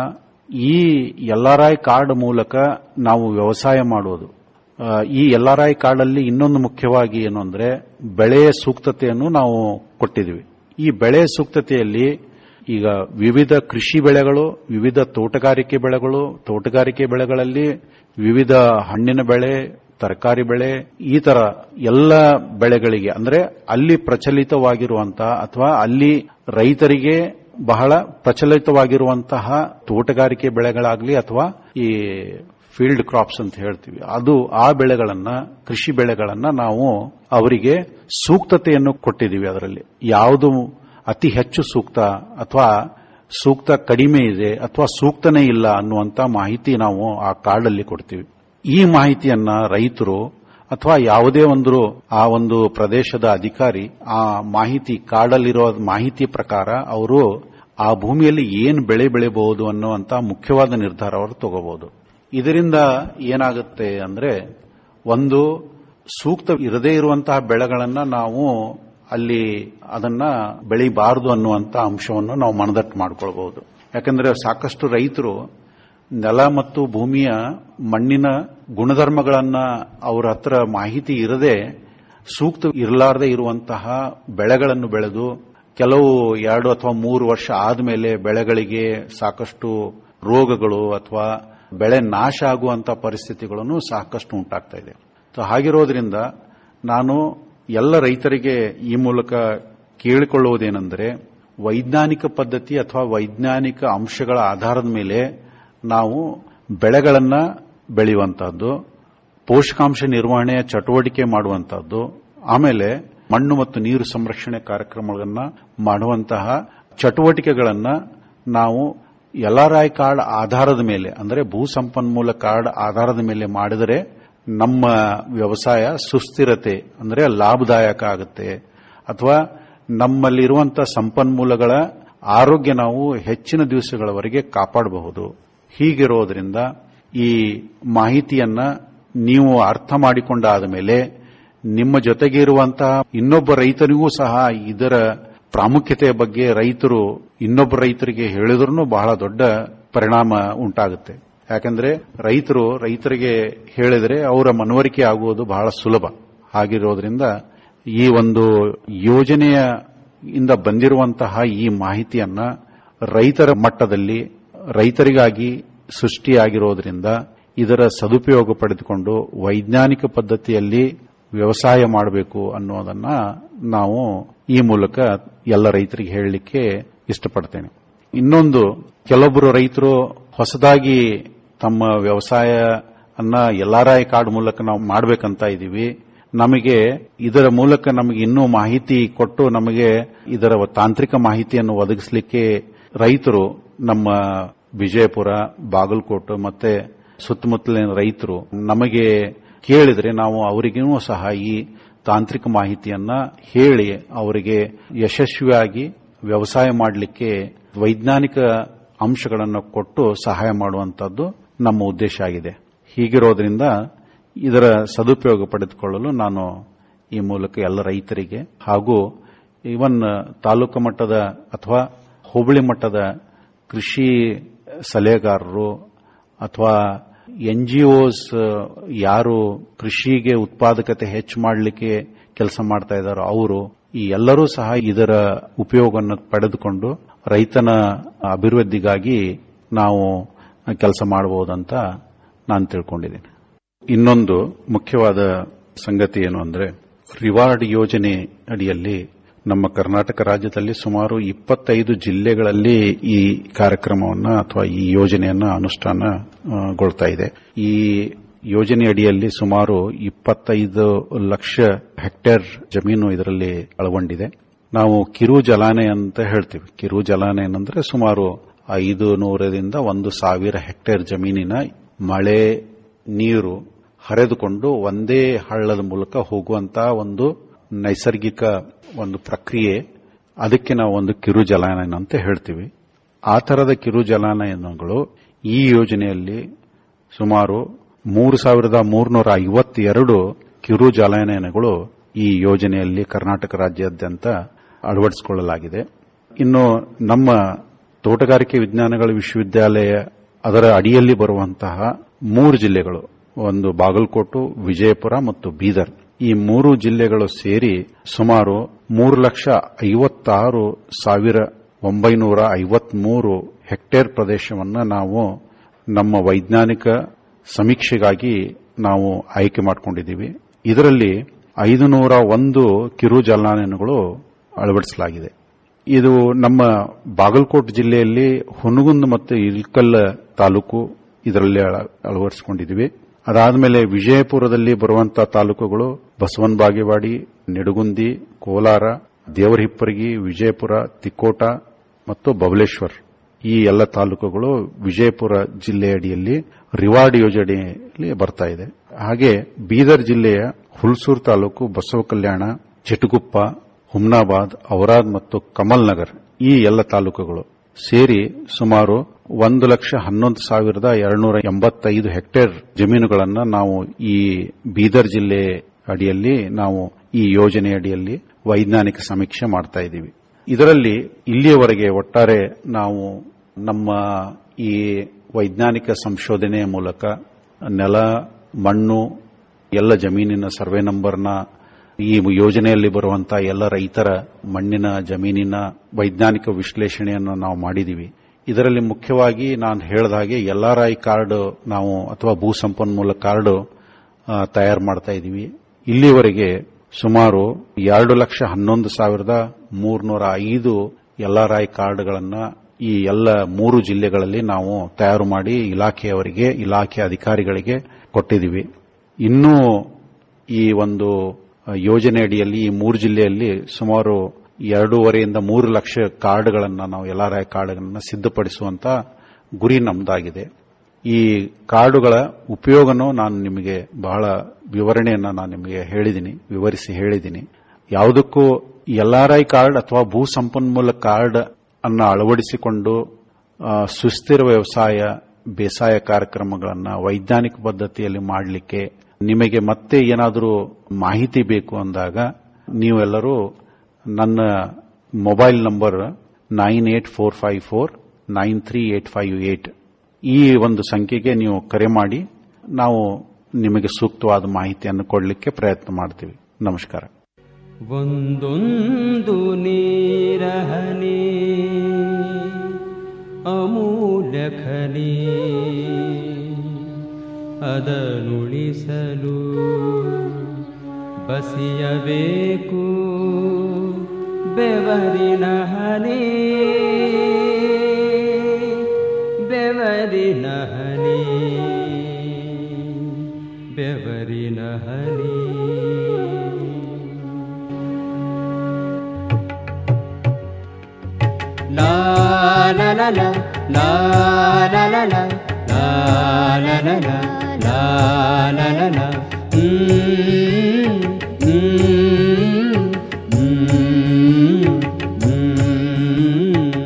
ಈ ಎಲ್ ಆರ್ ಐ ಕಾರ್ಡ್ ಮೂಲಕ ನಾವು ವ್ಯವಸಾಯ ಮಾಡುವುದು ಆ, ಈ ಎಲ್ ಆರ್ ಐ ಕಾರ್ಡ್ ಅಲ್ಲಿ ಇನ್ನೊಂದು ಮುಖ್ಯವಾಗಿ ಏನು ಅಂದ್ರೆ ಬೆಳೆಯ ಸೂಕ್ತತೆಯನ್ನು ನಾವು ಕೊಟ್ಟಿದ್ವಿ ಈ ಬೆಳೆಯ ಸೂಕ್ತತೆಯಲ್ಲಿ ಈಗ ವಿವಿಧ ಕೃಷಿ ಬೆಳೆಗಳು ವಿವಿಧ ತೋಟಗಾರಿಕೆ ಬೆಳೆಗಳು ತೋಟಗಾರಿಕೆ ಬೆಳೆಗಳಲ್ಲಿ ವಿವಿಧ ಹಣ್ಣಿನ ಬೆಳೆ ತರಕಾರಿ ಬೆಳೆ ಈ ತರ ಎಲ್ಲ ಬೆಳೆಗಳಿಗೆ ಅಂದ್ರೆ ಅಲ್ಲಿ ಪ್ರಚಲಿತವಾಗಿರುವಂತಹ ಅಥವಾ ಅಲ್ಲಿ ರೈತರಿಗೆ ಬಹಳ ಪ್ರಚಲಿತವಾಗಿರುವಂತಹ ತೋಟಗಾರಿಕೆ ಬೆಳೆಗಳಾಗ್ಲಿ ಅಥವಾ ಈ ಫೀಲ್ಡ್ ಕ್ರಾಪ್ಸ್ ಅಂತ ಹೇಳ್ತೀವಿ ಅದು ಆ ಬೆಳೆಗಳನ್ನ ಕೃಷಿ ಬೆಳೆಗಳನ್ನ ನಾವು ಅವರಿಗೆ ಸೂಕ್ತತೆಯನ್ನು ಕೊಟ್ಟಿದ್ದೀವಿ ಅದರಲ್ಲಿ ಯಾವುದು ಅತಿ ಹೆಚ್ಚು ಸೂಕ್ತ ಅಥವಾ ಸೂಕ್ತ ಕಡಿಮೆ ಇದೆ ಅಥವಾ ಸೂಕ್ತನೇ ಇಲ್ಲ ಅನ್ನುವಂತ ಮಾಹಿತಿ ನಾವು ಆ ಕಾರ್ಡ್ ಅಲ್ಲಿ ಕೊಡ್ತೀವಿ ಈ ಮಾಹಿತಿಯನ್ನ ರೈತರು ಅಥವಾ ಯಾವುದೇ ಒಂದು ಆ ಒಂದು ಪ್ರದೇಶದ ಅಧಿಕಾರಿ ಆ ಮಾಹಿತಿ ಕಾಡಲ್ಲಿರೋ ಮಾಹಿತಿ ಪ್ರಕಾರ ಅವರು ಆ ಭೂಮಿಯಲ್ಲಿ ಏನು ಬೆಳೆ ಬೆಳೆಯಬಹುದು ಅನ್ನುವಂತ ಮುಖ್ಯವಾದ ನಿರ್ಧಾರ ಅವರು ತಗೋಬಹುದು ಇದರಿಂದ ಏನಾಗುತ್ತೆ ಅಂದ್ರೆ ಒಂದು ಸೂಕ್ತ ಇರದೇ ಇರುವಂತಹ ಬೆಳೆಗಳನ್ನ ನಾವು ಅಲ್ಲಿ ಅದನ್ನ ಬೆಳಿಬಾರದು ಅನ್ನುವಂತ ಅಂಶವನ್ನು ನಾವು ಮನದಟ್ಟು ಮಾಡ್ಕೊಳ್ಬಹುದು ಯಾಕಂದ್ರೆ ಸಾಕಷ್ಟು ರೈತರು ನೆಲ ಮತ್ತು ಭೂಮಿಯ ಮಣ್ಣಿನ ಗುಣಧರ್ಮಗಳನ್ನ ಅವರ ಹತ್ರ ಮಾಹಿತಿ ಇರದೆ ಸೂಕ್ತ ಇರಲಾರದೆ ಇರುವಂತಹ ಬೆಳೆಗಳನ್ನು ಬೆಳೆದು ಕೆಲವು ಎರಡು ಅಥವಾ ಮೂರು ವರ್ಷ ಆದಮೇಲೆ ಬೆಳೆಗಳಿಗೆ ಸಾಕಷ್ಟು ರೋಗಗಳು ಅಥವಾ ಬೆಳೆ ನಾಶ ಆಗುವಂತ ಪರಿಸ್ಥಿತಿಗಳನ್ನು ಸಾಕಷ್ಟು ಉಂಟಾಗ್ತಾ ಇದೆ ಸೊ ಹಾಗಿರೋದ್ರಿಂದ ನಾನು ಎಲ್ಲ ರೈತರಿಗೆ ಈ ಮೂಲಕ ಕೇಳಿಕೊಳ್ಳುವುದೇನೆಂದರೆ ವೈಜ್ಞಾನಿಕ ಪದ್ಧತಿ ಅಥವಾ ವೈಜ್ಞಾನಿಕ ಅಂಶಗಳ ಆಧಾರದ ಮೇಲೆ ನಾವು ಬೆಳೆಗಳನ್ನ ಬೆಳೆಯುವಂತಹದ್ದು ಪೋಷಕಾಂಶ ನಿರ್ವಹಣೆಯ ಚಟುವಟಿಕೆ ಮಾಡುವಂತಹದ್ದು ಆಮೇಲೆ ಮಣ್ಣು ಮತ್ತು ನೀರು ಸಂರಕ್ಷಣೆ ಕಾರ್ಯಕ್ರಮಗಳನ್ನ ಮಾಡುವಂತಹ ಚಟುವಟಿಕೆಗಳನ್ನ ನಾವು ಎಲ್ಆರ್ಐ ಕಾರ್ಡ್ ಆಧಾರದ ಮೇಲೆ ಅಂದರೆ ಭೂ ಸಂಪನ್ಮೂಲ ಕಾರ್ಡ್ ಆಧಾರದ ಮೇಲೆ ಮಾಡಿದರೆ ನಮ್ಮ ವ್ಯವಸಾಯ ಸುಸ್ಥಿರತೆ ಅಂದರೆ ಲಾಭದಾಯಕ ಆಗುತ್ತೆ ಅಥವಾ ನಮ್ಮಲ್ಲಿರುವಂತಹ ಸಂಪನ್ಮೂಲಗಳ ಆರೋಗ್ಯ ನಾವು ಹೆಚ್ಚಿನ ದಿವಸಗಳವರೆಗೆ ಕಾಪಾಡಬಹುದು ಹೀಗಿರೋದ್ರಿಂದ ಈ ಮಾಹಿತಿಯನ್ನ ನೀವು ಅರ್ಥ ಮಾಡಿಕೊಂಡಾದ ಮೇಲೆ ನಿಮ್ಮ ಜೊತೆಗೆ ಇರುವಂತಹ ಇನ್ನೊಬ್ಬ ರೈತನಿಗೂ ಸಹ ಇದರ ಪ್ರಾಮುಖ್ಯತೆಯ ಬಗ್ಗೆ ರೈತರು ಇನ್ನೊಬ್ಬ ರೈತರಿಗೆ ಹೇಳಿದ್ರೂ ಬಹಳ ದೊಡ್ಡ ಪರಿಣಾಮ ಉಂಟಾಗುತ್ತೆ ಯಾಕಂದ್ರೆ ರೈತರು ರೈತರಿಗೆ ಹೇಳಿದರೆ ಅವರ ಮನವರಿಕೆ ಆಗುವುದು ಬಹಳ ಸುಲಭ ಹಾಗಿರೋದ್ರಿಂದ ಈ ಒಂದು ಯೋಜನೆಯ ಇಂದ ಬಂದಿರುವಂತಹ ಈ ಮಾಹಿತಿಯನ್ನ ರೈತರ ಮಟ್ಟದಲ್ಲಿ ರೈತರಿಗಾಗಿ ಸೃಷ್ಟಿಯಾಗಿರೋದ್ರಿಂದ ಇದರ ಸದುಪಯೋಗ ಪಡೆದುಕೊಂಡು ವೈಜ್ಞಾನಿಕ ಪದ್ಧತಿಯಲ್ಲಿ ವ್ಯವಸಾಯ ಮಾಡಬೇಕು ಅನ್ನೋದನ್ನ ನಾವು ಈ ಮೂಲಕ ಎಲ್ಲ ರೈತರಿಗೆ ಹೇಳಲಿಕ್ಕೆ ಇಷ್ಟಪಡ್ತೇನೆ ಇನ್ನೊಂದು ಕೆಲವೊಬ್ಬರು ರೈತರು ಹೊಸದಾಗಿ ತಮ್ಮ ವ್ಯವಸಾಯ ಅನ್ನ ಎಲ್ಆರ್ಐ ಕಾರ್ಡ್ ಮೂಲಕ ನಾವು ಮಾಡಬೇಕಂತ ಇದ್ದೀವಿ ನಮಗೆ ಇದರ ಮೂಲಕ ನಮಗೆ ಇನ್ನೂ ಮಾಹಿತಿ ಕೊಟ್ಟು ನಮಗೆ ಇದರ ತಾಂತ್ರಿಕ ಮಾಹಿತಿಯನ್ನು ಒದಗಿಸಲಿಕ್ಕೆ ರೈತರು ನಮ್ಮ ವಿಜಯಪುರ ಬಾಗಲಕೋಟೆ ಮತ್ತೆ ಸುತ್ತಮುತ್ತಲಿನ ರೈತರು ನಮಗೆ ಕೇಳಿದ್ರೆ ನಾವು ಅವರಿಗೂ ಸಹ ಈ ತಾಂತ್ರಿಕ ಮಾಹಿತಿಯನ್ನ ಹೇಳಿ ಅವರಿಗೆ ಯಶಸ್ವಿಯಾಗಿ ವ್ಯವಸಾಯ ಮಾಡಲಿಕ್ಕೆ ವೈಜ್ಞಾನಿಕ ಅಂಶಗಳನ್ನು ಕೊಟ್ಟು ಸಹಾಯ ಮಾಡುವಂತದ್ದು ನಮ್ಮ ಉದ್ದೇಶ ಆಗಿದೆ ಹೀಗಿರೋದ್ರಿಂದ ಇದರ ಸದುಪಯೋಗ ಪಡೆದುಕೊಳ್ಳಲು ನಾನು ಈ ಮೂಲಕ ಎಲ್ಲ ರೈತರಿಗೆ ಹಾಗೂ ಇವನ್ ತಾಲೂಕು ಮಟ್ಟದ ಅಥವಾ ಹೋಬಳಿ ಮಟ್ಟದ ಕೃಷಿ ಸಲಹೆಗಾರರು ಅಥವಾ ಎನ್ಜಿಒಸ್ ಯಾರು ಕೃಷಿಗೆ ಉತ್ಪಾದಕತೆ ಹೆಚ್ಚು ಮಾಡಲಿಕ್ಕೆ ಕೆಲಸ ಮಾಡ್ತಾ ಇದ್ದಾರೋ ಅವರು ಈ ಎಲ್ಲರೂ ಸಹ ಇದರ ಉಪಯೋಗವನ್ನು ಪಡೆದುಕೊಂಡು ರೈತನ ಅಭಿವೃದ್ಧಿಗಾಗಿ ನಾವು ಕೆಲಸ ಮಾಡಬಹುದಂತ ನಾನು ತಿಳ್ಕೊಂಡಿದ್ದೀನಿ ಇನ್ನೊಂದು ಮುಖ್ಯವಾದ ಸಂಗತಿ ಏನು ಅಂದ್ರೆ ರಿವಾರ್ಡ್ ಯೋಜನೆ ಅಡಿಯಲ್ಲಿ ನಮ್ಮ ಕರ್ನಾಟಕ ರಾಜ್ಯದಲ್ಲಿ ಸುಮಾರು ಇಪ್ಪತ್ತೈದು ಜಿಲ್ಲೆಗಳಲ್ಲಿ ಈ ಕಾರ್ಯಕ್ರಮವನ್ನ ಅಥವಾ ಈ ಯೋಜನೆಯನ್ನ ಅನುಷ್ಠಾನಗೊಳ್ತಾ ಇದೆ ಈ ಯೋಜನೆ ಅಡಿಯಲ್ಲಿ ಸುಮಾರು ಇಪ್ಪತ್ತೈದು ಲಕ್ಷ ಹೆಕ್ಟೇರ್ ಜಮೀನು ಇದರಲ್ಲಿ ಒಳಗೊಂಡಿದೆ ನಾವು ಕಿರು ಜಲಾನಯ ಅಂತ ಹೇಳ್ತೀವಿ ಕಿರು ಜಲಾನಯನ ಅಂದ್ರೆ ಸುಮಾರು ಐದು ನೂರರಿಂದ ಒಂದು ಸಾವಿರ ಹೆಕ್ಟೇರ್ ಜಮೀನಿನ ಮಳೆ ನೀರು ಹರಿದುಕೊಂಡು ಒಂದೇ ಹಳ್ಳದ ಮೂಲಕ ಹೋಗುವಂತಹ ಒಂದು ನೈಸರ್ಗಿಕ ಒಂದು ಪ್ರಕ್ರಿಯೆ ಅದಕ್ಕೆ ನಾವು ಒಂದು ಕಿರು ಜಲಾನಯನ ಅಂತ ಹೇಳ್ತೀವಿ ಆ ತರದ ಕಿರು ಜಲಾನಯನಗಳು ಈ ಯೋಜನೆಯಲ್ಲಿ ಸುಮಾರು ಮೂರು ಸಾವಿರದ ಮೂರ್ನೂರ ಐವತ್ತೆರಡು ಕಿರು ಜಲಾನಯನಗಳು ಈ ಯೋಜನೆಯಲ್ಲಿ ಕರ್ನಾಟಕ ರಾಜ್ಯಾದ್ಯಂತ ಅಳವಡಿಸಿಕೊಳ್ಳಲಾಗಿದೆ ಇನ್ನು ನಮ್ಮ ತೋಟಗಾರಿಕೆ ವಿಜ್ಞಾನಗಳ ವಿಶ್ವವಿದ್ಯಾಲಯ ಅದರ ಅಡಿಯಲ್ಲಿ ಬರುವಂತಹ ಮೂರು ಜಿಲ್ಲೆಗಳು ಒಂದು ಬಾಗಲಕೋಟು ವಿಜಯಪುರ ಮತ್ತು ಬೀದರ್ ಈ ಮೂರು ಜಿಲ್ಲೆಗಳು ಸೇರಿ ಸುಮಾರು ಮೂರು ಲಕ್ಷ ಐವತ್ತಾರು ಸಾವಿರ ಒಂಬೈನೂರ ಐವತ್ಮೂರು ಹೆಕ್ಟೇರ್ ಪ್ರದೇಶವನ್ನ ನಾವು ನಮ್ಮ ವೈಜ್ಞಾನಿಕ ಸಮೀಕ್ಷೆಗಾಗಿ ನಾವು ಆಯ್ಕೆ ಮಾಡಿಕೊಂಡಿದ್ದೀವಿ ಇದರಲ್ಲಿ ಐದುನೂರ ಒಂದು ಕಿರು ಜಲಾನಯನಗಳು ಅಳವಡಿಸಲಾಗಿದೆ ಇದು ನಮ್ಮ ಬಾಗಲಕೋಟೆ ಜಿಲ್ಲೆಯಲ್ಲಿ ಹುನಗುಂದ ಮತ್ತು ಇಲ್ಕಲ್ ತಾಲೂಕು ಇದರಲ್ಲಿ ಅಳ- ಅಳವಡಿಸಿಕೊಂಡಿದ್ದೀವಿ ಅದಾದಮೇಲೆ ವಿಜಯಪುರದಲ್ಲಿ ಬರುವಂತಹ ತಾಲೂಕುಗಳು ಬಸವನ ಬಾಗೇವಾಡಿ ನಿಡಗುಂದಿ ಕೋಲಾರ ದೇವರಹಿಪ್ಪರಗಿ ವಿಜಯಪುರ ತಿಕೋಟ ಮತ್ತು ಬಬಲೇಶ್ವರ್ ಈ ಎಲ್ಲ ತಾಲೂಕುಗಳು ವಿಜಯಪುರ ಜಿಲ್ಲೆಯ ಅಡಿಯಲ್ಲಿ ರಿವಾರ್ಡ್ ಯೋಜನೆಯಲ್ಲಿ ಬರ್ತಾ ಇದೆ ಹಾಗೆ ಬೀದರ್ ಜಿಲ್ಲೆಯ ಹುಲ್ಸೂರು ತಾಲೂಕು ಬಸವ ಕಲ್ಯಾಣ ಚಿಟಗುಪ್ಪ ಹುಮ್ನಾಬಾದ್ ಔರಾದ್ ಮತ್ತು ಕಮಲ್ ನಗರ್ ಈ ಎಲ್ಲ ತಾಲೂಕುಗಳು ಸೇರಿ ಸುಮಾರು ಒಂದು ಲಕ್ಷ ಹನ್ನೊಂದು ಸಾವಿರದ ಎರಡ್ನೂರ ಎಂಬತ್ತೈದು ಹೆಕ್ಟೇರ್ ಜಮೀನುಗಳನ್ನ ನಾವು ಈ ಬೀದರ್ ಜಿಲ್ಲೆ ಅಡಿಯಲ್ಲಿ ನಾವು ಈ ಯೋಜನೆ ಅಡಿಯಲ್ಲಿ ವೈಜ್ಞಾನಿಕ ಸಮೀಕ್ಷೆ ಮಾಡ್ತಾ ಇದ್ದೀವಿ ಇದರಲ್ಲಿ ಇಲ್ಲಿಯವರೆಗೆ ಒಟ್ಟಾರೆ ನಾವು ನಮ್ಮ ಈ ವೈಜ್ಞಾನಿಕ ಸಂಶೋಧನೆಯ ಮೂಲಕ ನೆಲ ಮಣ್ಣು ಎಲ್ಲ ಜಮೀನಿನ ಸರ್ವೆ ನಂಬರ್ನ ಈ ಯೋಜನೆಯಲ್ಲಿ ಬರುವಂತಹ ಎಲ್ಲ ರೈತರ ಮಣ್ಣಿನ ಜಮೀನಿನ ವೈಜ್ಞಾನಿಕ ವಿಶ್ಲೇಷಣೆಯನ್ನು ನಾವು ಮಾಡಿದೀವಿ ಇದರಲ್ಲಿ ಮುಖ್ಯವಾಗಿ ನಾನು ಹೇಳಿದ ಹಾಗೆ ಎಲ್ಆರ್ಐ ಕಾರ್ಡ್ ನಾವು ಅಥವಾ ಭೂ ಸಂಪನ್ಮೂಲ ಕಾರ್ಡ್ ತಯಾರು ಮಾಡ್ತಾ ಇದ್ದೀವಿ ಇಲ್ಲಿವರೆಗೆ ಸುಮಾರು ಎರಡು ಲಕ್ಷ ಹನ್ನೊಂದು ಸಾವಿರದ ಮೂರ್ನೂರ ಐದು ಎಲ್ಆರ್ಐ ಕಾರ್ಡ್ಗಳನ್ನ ಈ ಎಲ್ಲ ಮೂರು ಜಿಲ್ಲೆಗಳಲ್ಲಿ ನಾವು ತಯಾರು ಮಾಡಿ ಇಲಾಖೆಯವರಿಗೆ ಇಲಾಖೆ ಅಧಿಕಾರಿಗಳಿಗೆ ಕೊಟ್ಟಿದ್ದೀವಿ ಇನ್ನೂ ಈ ಒಂದು ಯೋಜನೆ ಅಡಿಯಲ್ಲಿ ಈ ಮೂರು ಜಿಲ್ಲೆಯಲ್ಲಿ ಸುಮಾರು ಎರಡೂವರೆಯಿಂದ ಮೂರು ಲಕ್ಷ ಕಾರ್ಡ್ಗಳನ್ನು ನಾವು ಎಲ್ಆರ್ಐ ಕಾರ್ಡ್ಗಳನ್ನು ಸಿದ್ಧಪಡಿಸುವಂತ ಗುರಿ ನಮ್ದಾಗಿದೆ ಈ ಕಾರ್ಡುಗಳ ಉಪಯೋಗನೂ ನಾನು ನಿಮಗೆ ಬಹಳ ವಿವರಣೆಯನ್ನ ನಾನು ನಿಮಗೆ ಹೇಳಿದ್ದೀನಿ ವಿವರಿಸಿ ಹೇಳಿದ್ದೀನಿ ಯಾವುದಕ್ಕೂ ಎಲ್ಆರ್ಐ ಕಾರ್ಡ್ ಅಥವಾ ಭೂ ಸಂಪನ್ಮೂಲ ಕಾರ್ಡ್ ಅನ್ನ ಅಳವಡಿಸಿಕೊಂಡು ಆ, ಸುಸ್ಥಿರ ವ್ಯವಸಾಯ ಬೇಸಾಯ ಕಾರ್ಯಕ್ರಮಗಳನ್ನು ವೈಜ್ಞಾನಿಕ ಪದ್ಧತಿಯಲ್ಲಿ ಮಾಡಲಿಕ್ಕೆ ನಿಮಗೆ ಮತ್ತೆ ಏನಾದರೂ ಮಾಹಿತಿ ಬೇಕು ಅಂದಾಗ ನೀವೆಲ್ಲರೂ ನನ್ನ mobile number nine eight four five four nine three eight five eight ಈ ಒಂದು ಸಂಖ್ಯೆಗೆ ನೀವು ಕರೆ ಮಾಡಿ ನಾವು ನಿಮಗೆ ಸೂಕ್ತವಾದ ಮಾಹಿತಿಯನ್ನು ಕೊಡಲಿಕ್ಕೆ ಪ್ರಯತ್ನ ಮಾಡ್ತೀವಿ ನಮಸ್ಕಾರ ಒಂದೊಂದು ನೀರಹನಿ ಅಮೂಲ್ಯ ಖನಿ ಅದನುಳಿಸಲು ಬಸಿಯಬೇಕು ಬೆವರಿನ ಹನಿ ಬೆವರಿನ ಹನಿ ಬೆವರಿನ ಹನಿ La la la la la la la la la la la la la la la la mm, mm, mm, mm.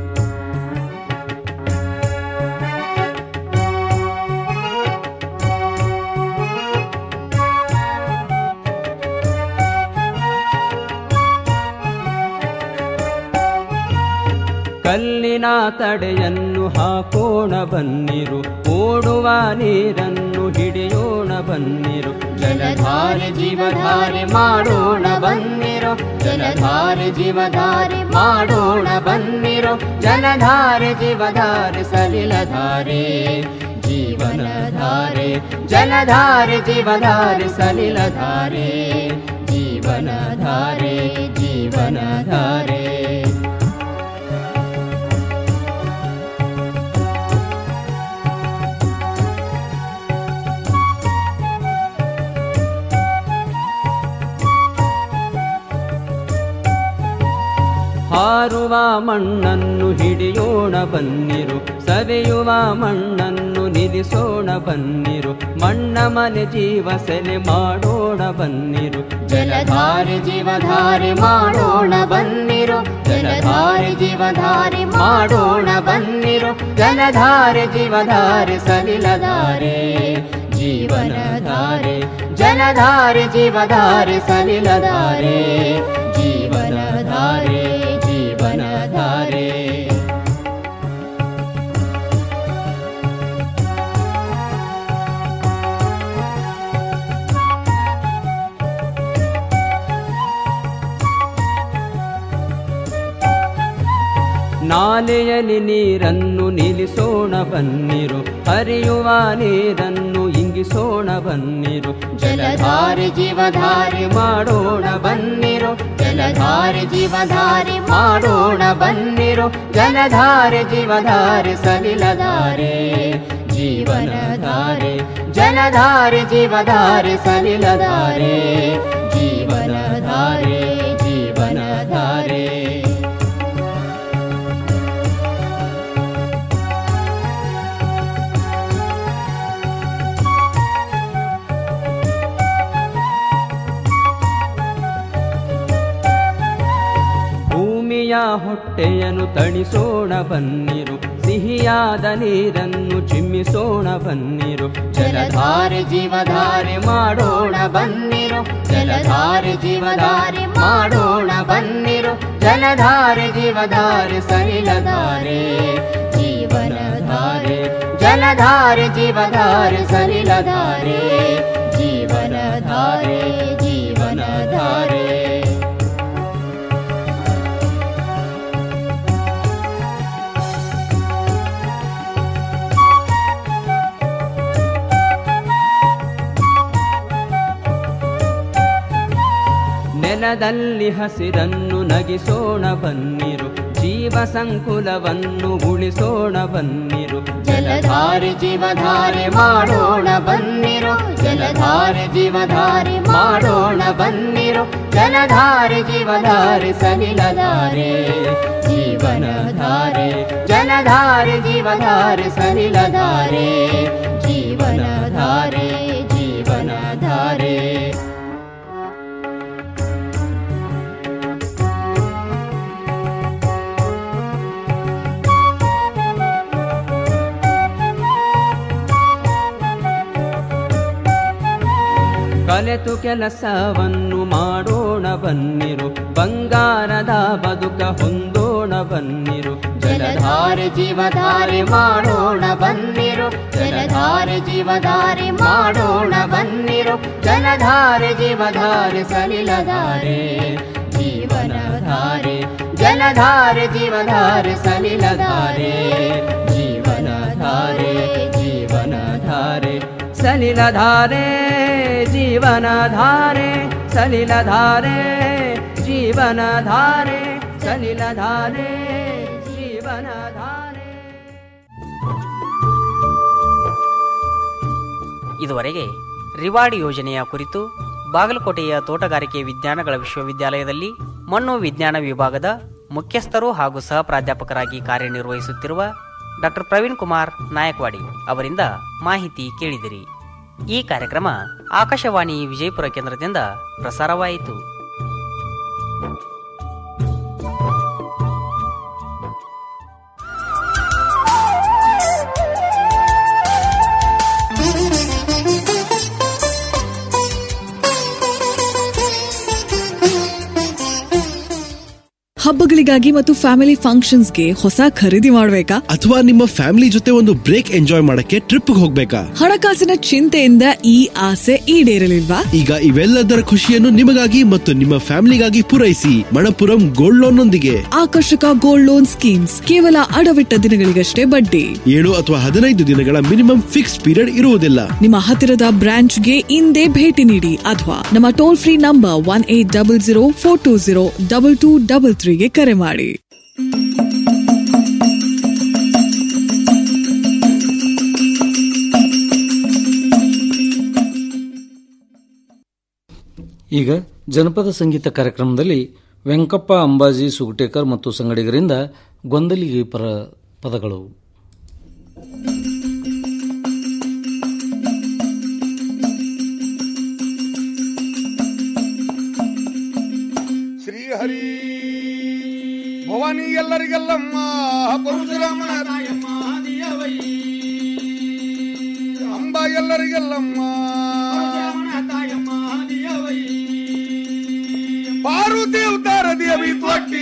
ಕಲ್ಲಿನ ತಡೆಯನ್ನು ಹಾಕೋಣ ಬನ್ನಿರು ಓಡುವ ನೀರನ್ನು ಹಿಡಿಯೋಣ ಬನ್ನಿರು ಜಲಧಾರೆ ಜೀವಧಾರೆ ಮಾಡೋಣ ಬನ್ನಿರು ಜಲಧಾರೆ ಜೀವಧಾರೆ ಮಾಡೋಣ ಬನ್ನಿರು ಜಲಧಾರೆ ಜೀವಧಾರೆ ಸಲಿಲಧಾರೆ ಜೀವನಧಾರೆ ಜಲಧಾರೆ ಜೀವಧಾರೆ ಸಲಿಲಧಾರೆ ಜೀವನಧಾರೆ ಜೀವನಧಾರೆ ಹಾರುವ ಮಣ್ಣನ್ನು ಹಿಡಿಯೋಣ ಬನ್ನಿರು ಸವೆಯುವ ಮಣ್ಣನ್ನು ನಿಲ್ಲಿಸೋಣ ಬನ್ನಿರು ಮಣ್ಣ ಮನೆ ಜೀವ ಸೆಲೆ ಮಾಡೋಣ ಬನ್ನಿರು ಜಲಧಾರೆ ಜೀವಧಾರೆ ಮಾಡೋಣ ಬನ್ನಿರು ಜಲಧಾರೆ ಜೀವಧಾರೆ ಮಾಡೋಣ ಬನ್ನಿರು ಜಲಧಾರೆ ಜೀವಧಾರೆ ಸಲಿಲಧಾರೆ ಜೀವನಧಾರೆ ಜಲಧಾರೆ ಜೀವಧಾರೆ ಸಲಿಲಧಾರೆ ಜೀವನಧಾರೆ ಜೀವನಧಾರೆ ನಾಲೆಯಲ್ಲಿ ನೀರನ್ನು ನಿಲ್ಲಿಸೋಣ ಬನ್ನಿರು ಹರಿಯುವ ನೀರನ್ನು ಇಂಗಿಸೋಣ ಬನ್ನಿರು ಜಲಧಾರೆ ಜೀವಧಾರೆ ಮಾಡೋಣ ಬನ್ನಿರು ಜಲಧಾರೆ ಜೀವಧಾರೆ ಮಾಡೋಣ ಬನ್ನಿರು ಜಲಧಾರೆ ಜೀವಧಾರೆ ಸಲಿಲಧಾರೆ ಜೀವನಧಾರೆ ಜಲಧಾರೆ ಜೀವಧಾರೆ ಸಲಿಲಧಾರೆ ಜೀವನಧಾರೆ ಜೀವನಧಾರೆ ಭೂಮಿಯ ಹೊಟ್ಟೆಯನ್ನು ತಣಿಸೋಣ ಬನ್ನಿರು ಸಿಹಿಯಾದ ನೀರನ್ನು ಚಿಮ್ಮಿಸೋಣ ಬನ್ನಿರು ಜಲಧಾರೆ ಜೀವಧಾರೆ ಮಾಡೋಣ ಬನ್ನಿರು ಜಲಧಾರೆ ಜೀವಧಾರೆ ಮಾಡೋಣ ಬನ್ನಿರು ಜಲಧಾರೆ ಜೀವಧಾರೆ ಸಲಿಲಧಾರೆ ಜೀವನಧಾರೆ ಜಲಧಾರೆ ಜೀವಧಾರೆ ಸಲಿಲಧಾರೆ ಜೀವನಧಾರೆ ಜೀವನಧಾರೆ ನೆಲದಲ್ಲಿ ಹಸಿರನ್ನು ನಗಿಸೋಣ ಬನ್ನಿರು ಜೀವ ಸಂಕುಲವನ್ನು ಉಳಿಸೋಣ ಬನ್ನಿರು ಜಲಧಾರೆ ಜೀವಧಾರೆ ಮಾಡೋಣ ಬನ್ನಿರು ಜಲಧಾರೆ ಜೀವಧಾರೆ ಮಾಡೋಣ ಬನ್ನಿರು ಜಲಧಾರೆ ಜೀವಧಾರೆ ಸಲಿಲಧಾರೆ ಜೀವನಧಾರೆ ಜಲಧಾರೆ ಜೀವಧಾರೆ ಸಲಿಲಧಾರೆ ಜೀವನಧಾರೆ ಜೀವನಧಾರೆ ಕಲೆತು ಕೆಲಸವನ್ನು ಮಾಡೋಣ ಬನ್ನಿರು ಬಂಗಾರದ ಬದುಕ ಹೊಂದೋಣ ಬನ್ನಿರು ಜಲಧಾರೆ ಜೀವಧಾರೆ ಮಾಡೋಣ ಬನ್ನಿರು ಜಲಧಾರೆ ಜೀವಧಾರೆ ಮಾಡೋಣ ಬನ್ನಿರು ಜಲಧಾರೆ ಜೀವಧಾರೆ ಸಲಿಲಧಾರೆ ಜೀವನಧಾರೆ ಜಲಧಾರೆ ಜೀವಧಾರೆ ಸಲಿಲಧಾರೆ ಜೀವನಧಾರೆ ಜೀವನಧಾರೆ ಸಲಿಲಧಾರೆ ಜೀವನಧಾರೆ ಸಲಿಲಧಾರೆ ಜೀವನಧಾರೆ ಸಲಿಲಧಾರೆ ಜೀವನಧಾರೆ ಇದುವರೆಗೆ ರಿವಾರ್ಡ್ ಯೋಜನೆಯ ಕುರಿತು ಬಾಗಲಕೋಟೆಯ ತೋಟಗಾರಿಕೆ ವಿಜ್ಞಾನಗಳ ವಿಶ್ವವಿದ್ಯಾಲಯದಲ್ಲಿ ಮಣ್ಣು ವಿಜ್ಞಾನ ವಿಭಾಗದ ಮುಖ್ಯಸ್ಥರು ಹಾಗೂ ಸಹ ಪ್ರಾಧ್ಯಾಪಕರಾಗಿ ಕಾರ್ಯನಿರ್ವಹಿಸುತ್ತಿರುವ ಡಾಕ್ಟರ್ ಪ್ರವೀಣ್ ಕುಮಾರ್ ನಾಯಕ್ವಾಡಿ ಅವರಿಂದ ಮಾಹಿತಿ ಕೇಳಿದಿರಿ ಈ ಕಾರ್ಯಕ್ರಮ ಆಕಾಶವಾಣಿ ವಿಜಯಪುರ ಕೇಂದ್ರದಿಂದ ಪ್ರಸಾರವಾಯಿತು ಹಬ್ಬಗಳಿಗಾಗಿ ಮತ್ತು ಫ್ಯಾಮಿಲಿ ಫಂಕ್ಷನ್ಸ್ಗೆ ಹೊಸ ಖರೀದಿ ಮಾಡಬೇಕಾ ಅಥವಾ ನಿಮ್ಮ ಫ್ಯಾಮಿಲಿ ಜೊತೆ ಒಂದು ಬ್ರೇಕ್ ಎಂಜಾಯ್ ಮಾಡಕ್ಕೆ ಟ್ರಿಪ್ ಹೋಗ್ಬೇಕಾ ಹಣಕಾಸಿನ ಚಿಂತೆಯಿಂದ ಈ ಆಸೆ ಈಡೇರಲಿಲ್ವಾ ಈಗ ಇವೆಲ್ಲದರ ಖುಷಿಯನ್ನು ನಿಮಗಾಗಿ ಮತ್ತು ನಿಮ್ಮ ಫ್ಯಾಮಿಲಿಗಾಗಿ ಪೂರೈಸಿ ಮಣಪುರಂ ಗೋಲ್ಡ್ ಲೋನ್ ನೊಂದಿಗೆ ಆಕರ್ಷಕ ಗೋಲ್ಡ್ ಲೋನ್ ಸ್ಕೀಮ್ಸ್ ಕೇವಲ ಅಡವಿಟ್ಟ ದಿನಗಳಿಗಷ್ಟೇ ಬಡ್ಡಿ ಏಳು ಅಥವಾ ಹದಿನೈದು ದಿನಗಳ ಮಿನಿಮಮ್ ಫಿಕ್ಸ್ ಪೀರಿಯಡ್ ಇರುವುದಿಲ್ಲ ನಿಮ್ಮ ಹತ್ತಿರದ ಬ್ರಾಂಚ್ಗೆ ಇಂದೇ ಭೇಟಿ ನೀಡಿ ಅಥವಾ ನಮ್ಮ toll free number one eight double zero four two zero double two double ತ್ರೀಗೆ ಕರೆ ಮಾಡಿ ಈಗ ಜನಪದ ಸಂಗೀತ ಕಾರ್ಯಕ್ರಮದಲ್ಲಿ ವೆಂಕಪ್ಪ ಅಂಬಾಜಿ ಸುಗಟೇಕರ್ ಮತ್ತು ಸಂಗಡಿಗರಿಂದ ಗೊಂದಲಿಗೆ ಪರ ಪದಗಳು ಶ್ರೀಹರಿ ಭವಾನಿ ಎಲ್ಲರಿಗೆಲ್ಲಮ್ಮ ಪರಶುರಾಮನ ತಾಯಮ್ಮ ಅಂಬ ಎಲ್ಲರಿಗೆಲ್ಲಮ್ಮ ತಾಯಮ್ಮ ಪಾರ್ವತಿ ಅವತಾರ ದೇವಿ ತೊಟ್ಟಿ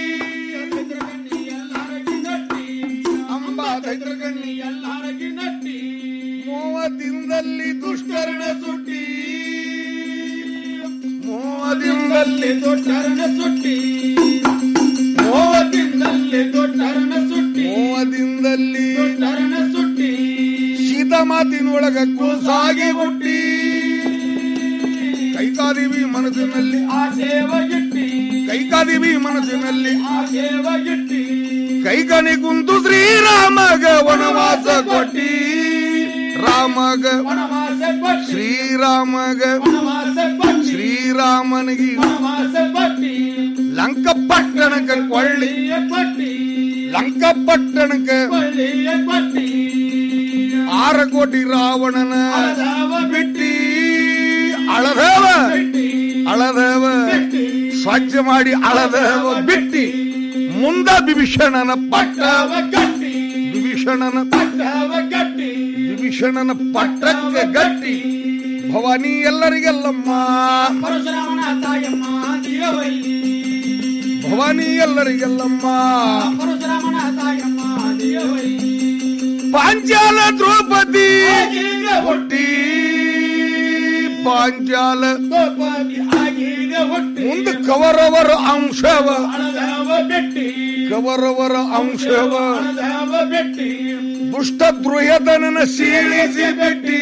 ಅಂಬ ದೈತ್ರಗಣ್ಣಿ ಎಲ್ಲಾರಗಿ ನಟ್ಟಿ ಮೋವದಿಂದಲ್ಲಿ ದುಷ್ಟರಣ ಸುಟ್ಟಿ ಮೋವದಿಂದಲ್ಲಿ ದೊಡ್ಡರಣ ಸುಟ್ಟಿ ಮೋವದಿಂದಲ್ಲಿ ದೊಡ್ಡರ ಮಾತಿನೊಳಗ ಕೂಸಾಗಿ ಹುಟ್ಟಿ ಕೈಕಾದಿವಿ ಮನಸ್ಸಿನಲ್ಲಿ ಆ ಸೇವಗಿಟ್ಟಿ ಕೈಕಾದಿವಿ ಮನಸ್ಸಿನಲ್ಲಿ ಆ ಸೇವಗಿಟ್ಟಿ ಕೈಗನಿ ಕುಂತು ಶ್ರೀರಾಮಗ ವನವಾಸ ಕೊಟ್ಟಿ ರಾಮಗ ವನವಾಸ ಕೊಟ್ಟಿ ಶ್ರೀರಾಮಗ ವನವಾಸ ಕೊಟ್ಟಿ ಶ್ರೀರಾಮನಿಗೆ ವನವಾಸ ಕೊಟ್ಟಿ ಲಂಕಪಟ್ಟಣಕ ಕೊಳ್ಳಿ ಕೊಳ್ಳಿಯ ಕೊಟ್ಟಿ ಲಂಕಪಟ್ಟಣಕ ಕೊಳ್ಳಿಯ ಕೊಟ್ಟಿ ಆರ ಕೋಟಿ ರಾವಣನ ಅಳದವ ಬಿಟ್ಟಿ ಅಳದವ ಅಳದವ ಸ್ವಚ್ಛ ಮಾಡಿ ಅಳದವ ಬಿಟ್ಟಿ ಮುಂದ ವಿಭೀಷಣನ ಪಟ್ಟವ ಗಟ್ಟಿ ವಿಭೀಷಣನ ಪಟ್ಟವ ಗಟ್ಟಿ ವಿಭೀಷಣನ ಪಟ್ಟಕ್ಕೆ ಗಟ್ಟಿ ಭವಾನಿ ಎಲ್ಲರಿಗೆಲ್ಲಮ್ಮ ಪರಶುರಾಮನ ತಾಯಮ್ಮ ದಿಯವಲ್ಲಿ ಭವಾನಿ ಎಲ್ಲರಿಗೆಲ್ಲಮ್ಮ ಪರಶುರಾಮನ ತಾಯಮ್ಮ ದಿಯವಲ್ಲಿ ಪಾಂಚಾಲ ದ್ರೌಪದಿ ಆಗೀಗ ಹುಟ್ಟಿ ಪಾಂಚಾಲ ದ್ರೌಪದಿ ಆಗೀಗ ಹುಟ್ಟಿ ಮುಂದೆ ಕವರವರ ಅಂಶವ ಅಳದವ ಬೆಟ್ಟಿ ಕವರವರ ಅಂಶವ ಅಳದವ ಬೆಟ್ಟಿ ದುಷ್ಟ ದ್ರೋಹದನನ ಸೀಳಿಸಿ ಬಿಟ್ಟಿ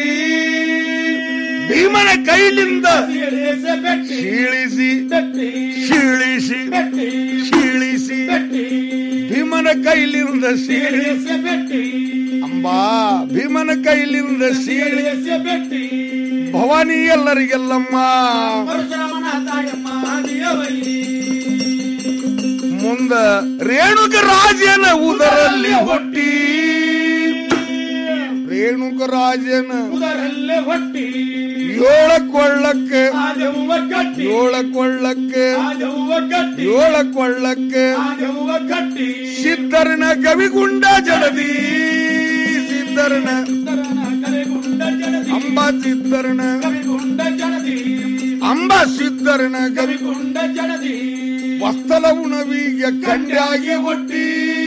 ಭೀಮನ ಕೈಲಿಂದ ಸೀಳಿಸ ಬೆಟ್ಟಿ ಸೀಳಿಸಿ ಬೆಟ್ಟಿ ಸೀಳಿಸಿ ಬೆಟ್ಟಿ ಸೀಳಿಸಿ ಬೆಟ್ಟಿ ಭೀಮನ ಕೈಲಿಂದ ಸೀಳಿ ಸೀಳಿಸ ಬೆಟ್ಟಿ ಅಂಬಾ ಭೀಮನ ಕೈಲಿಂದ ಸೀಳಿ ಸೀಳಿಸ ಬೆಟ್ಟಿ ಭವಾನಿ ಎಲ್ಲರಿಗೆಲ್ಲಮ್ಮ ಪರಶುರಾಮನ ತಾಯಮ್ಮ ದಿಯವಲ್ಲಿ ಮುಂದ ರೇಣುಕ ರಾಜನ ಉದರಲ್ಲಿ ಹುಟ್ಟಿ ರೇಣುಕ ರಾಜನ ಉದರಲ್ಲೇ ಹೊಟ್ಟಿ ಏಳ ಕೊಳ್ಳಕ್ಕೆ ಆದವ್ವ ಗಟ್ಟಿ ಏಳ ಕೊಳ್ಳಕ್ಕೆ ಆದವ್ವ ಗಟ್ಟಿ ಏಳ ಕೊಳ್ಳಕ್ಕೆ ಆದವ್ವ ಗಟ್ಟಿ ಸಿದ್ಧರನ ಕವಿಗುಂಡ ಜಡದಿ ಸಿದ್ಧರನ ಸಿದ್ಧರನ ಕರೆಗುಂಡ ಜಡದಿ ಅಂಬ ಸಿದ್ಧರನ ಕವಿಗುಂಡ ಜಡದಿ ಅಂಬ ಸಿದ್ಧರನ ಕವಿ ಕವಿಗುಂಡ ಜಡದಿ ವಸ್ತಲ ಉಣವಿಗೆ ಕಂಡ್ಯಾಗಿ ಹುಟ್ಟಿ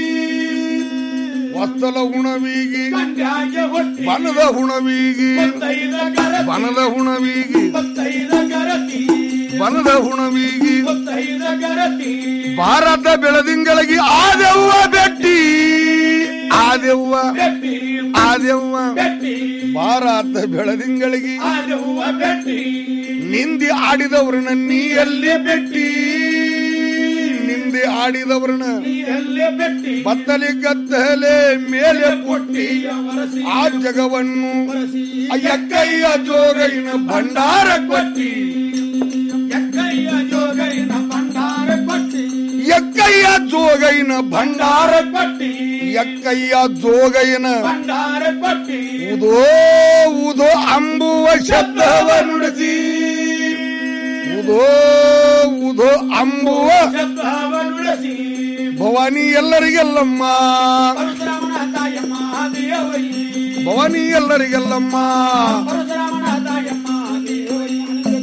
ವಸ್ತಲ ಉಣವಿಗೆ ಕಂಡ್ಯಾಗೆ ಹೊಟ್ಟಿ ಬನದ ಹುಣವಿಗೆ ಗೊತ್ತೈದ ಗರತಿ ಬನದ ಹುಣವಿಗೆ ಗೊತ್ತೈದ ಗರತಿ ಬನದ ಹುಣವಿಗೆ ಗೊತ್ತೈದ ಗರತಿ ಭಾರತ ಬೆಳದಿಂಗಳಿಗೆ ಆದೆವ್ವ ಬೆಟ್ಟಿ ಆದೆವ್ವ ಬೆಟ್ಟಿ ಆದೆವ್ವ ಬೆಟ್ಟಿ ಭಾರತ ಬೆಳದಿಂಗಳಿಗೆ ಆದವ್ವ ಬೆಟ್ಟಿ ನಿಂದಿ ಆಡಿದವ್ರನ್ನ ನೀ ಎಲ್ಲಿ ಬೆಟ್ಟಿ ನಿಂದಿ ಆಡಿದವ್ರನ್ನ ನೀರಲ್ಲೇ ಬೆಟ್ಟಿ ಬತ್ತಲಿ ಗತ್ತಲೆ ಮೇಲೆ ಕೊಟ್ಟಿ ವರಸಿ ಆ ಜಗವನ್ನು ವರಸಿ ಅಯ್ಯಕ್ಕಯ್ಯ ಜೋಗೈನ ಭಂಡಾರ ಕೊಟ್ಟಿ ಎಕ್ಕಯ್ಯ ಜೋಗೈನ ಭಂಡಾರ ಕೊಟ್ಟಿ ಎಕ್ಕಯ್ಯ ಜೋಗೈನ ಭಂಡಾರ ಕೊಟ್ಟಿ ಎಕ್ಕಯ್ಯ ಜೋಗೈನ ಭಂಡಾರ ಕೊಟ್ಟಿ ಉದೋ ಉದೋ ಅಂಬುವ ಶಬ್ದವ ನುಡಿಸಿ ಉದೋ ಉದೋ ಅಂಬುವ ಶಬ್ದವ ನುಡಿಸಿ ಭವಾನಿ ಎಲ್ಲರಿಗೆಲ್ಲಮ್ಮ ಪರಶುರಾಮನ ತಾಯಮ್ಮ ದೇವಯ್ಯ ಭವಾನಿ ಎಲ್ಲರಿಗೆಲ್ಲಮ್ಮ ಪರಶುರಾಮನ ತಾಯಮ್ಮ ದೇವಯ್ಯ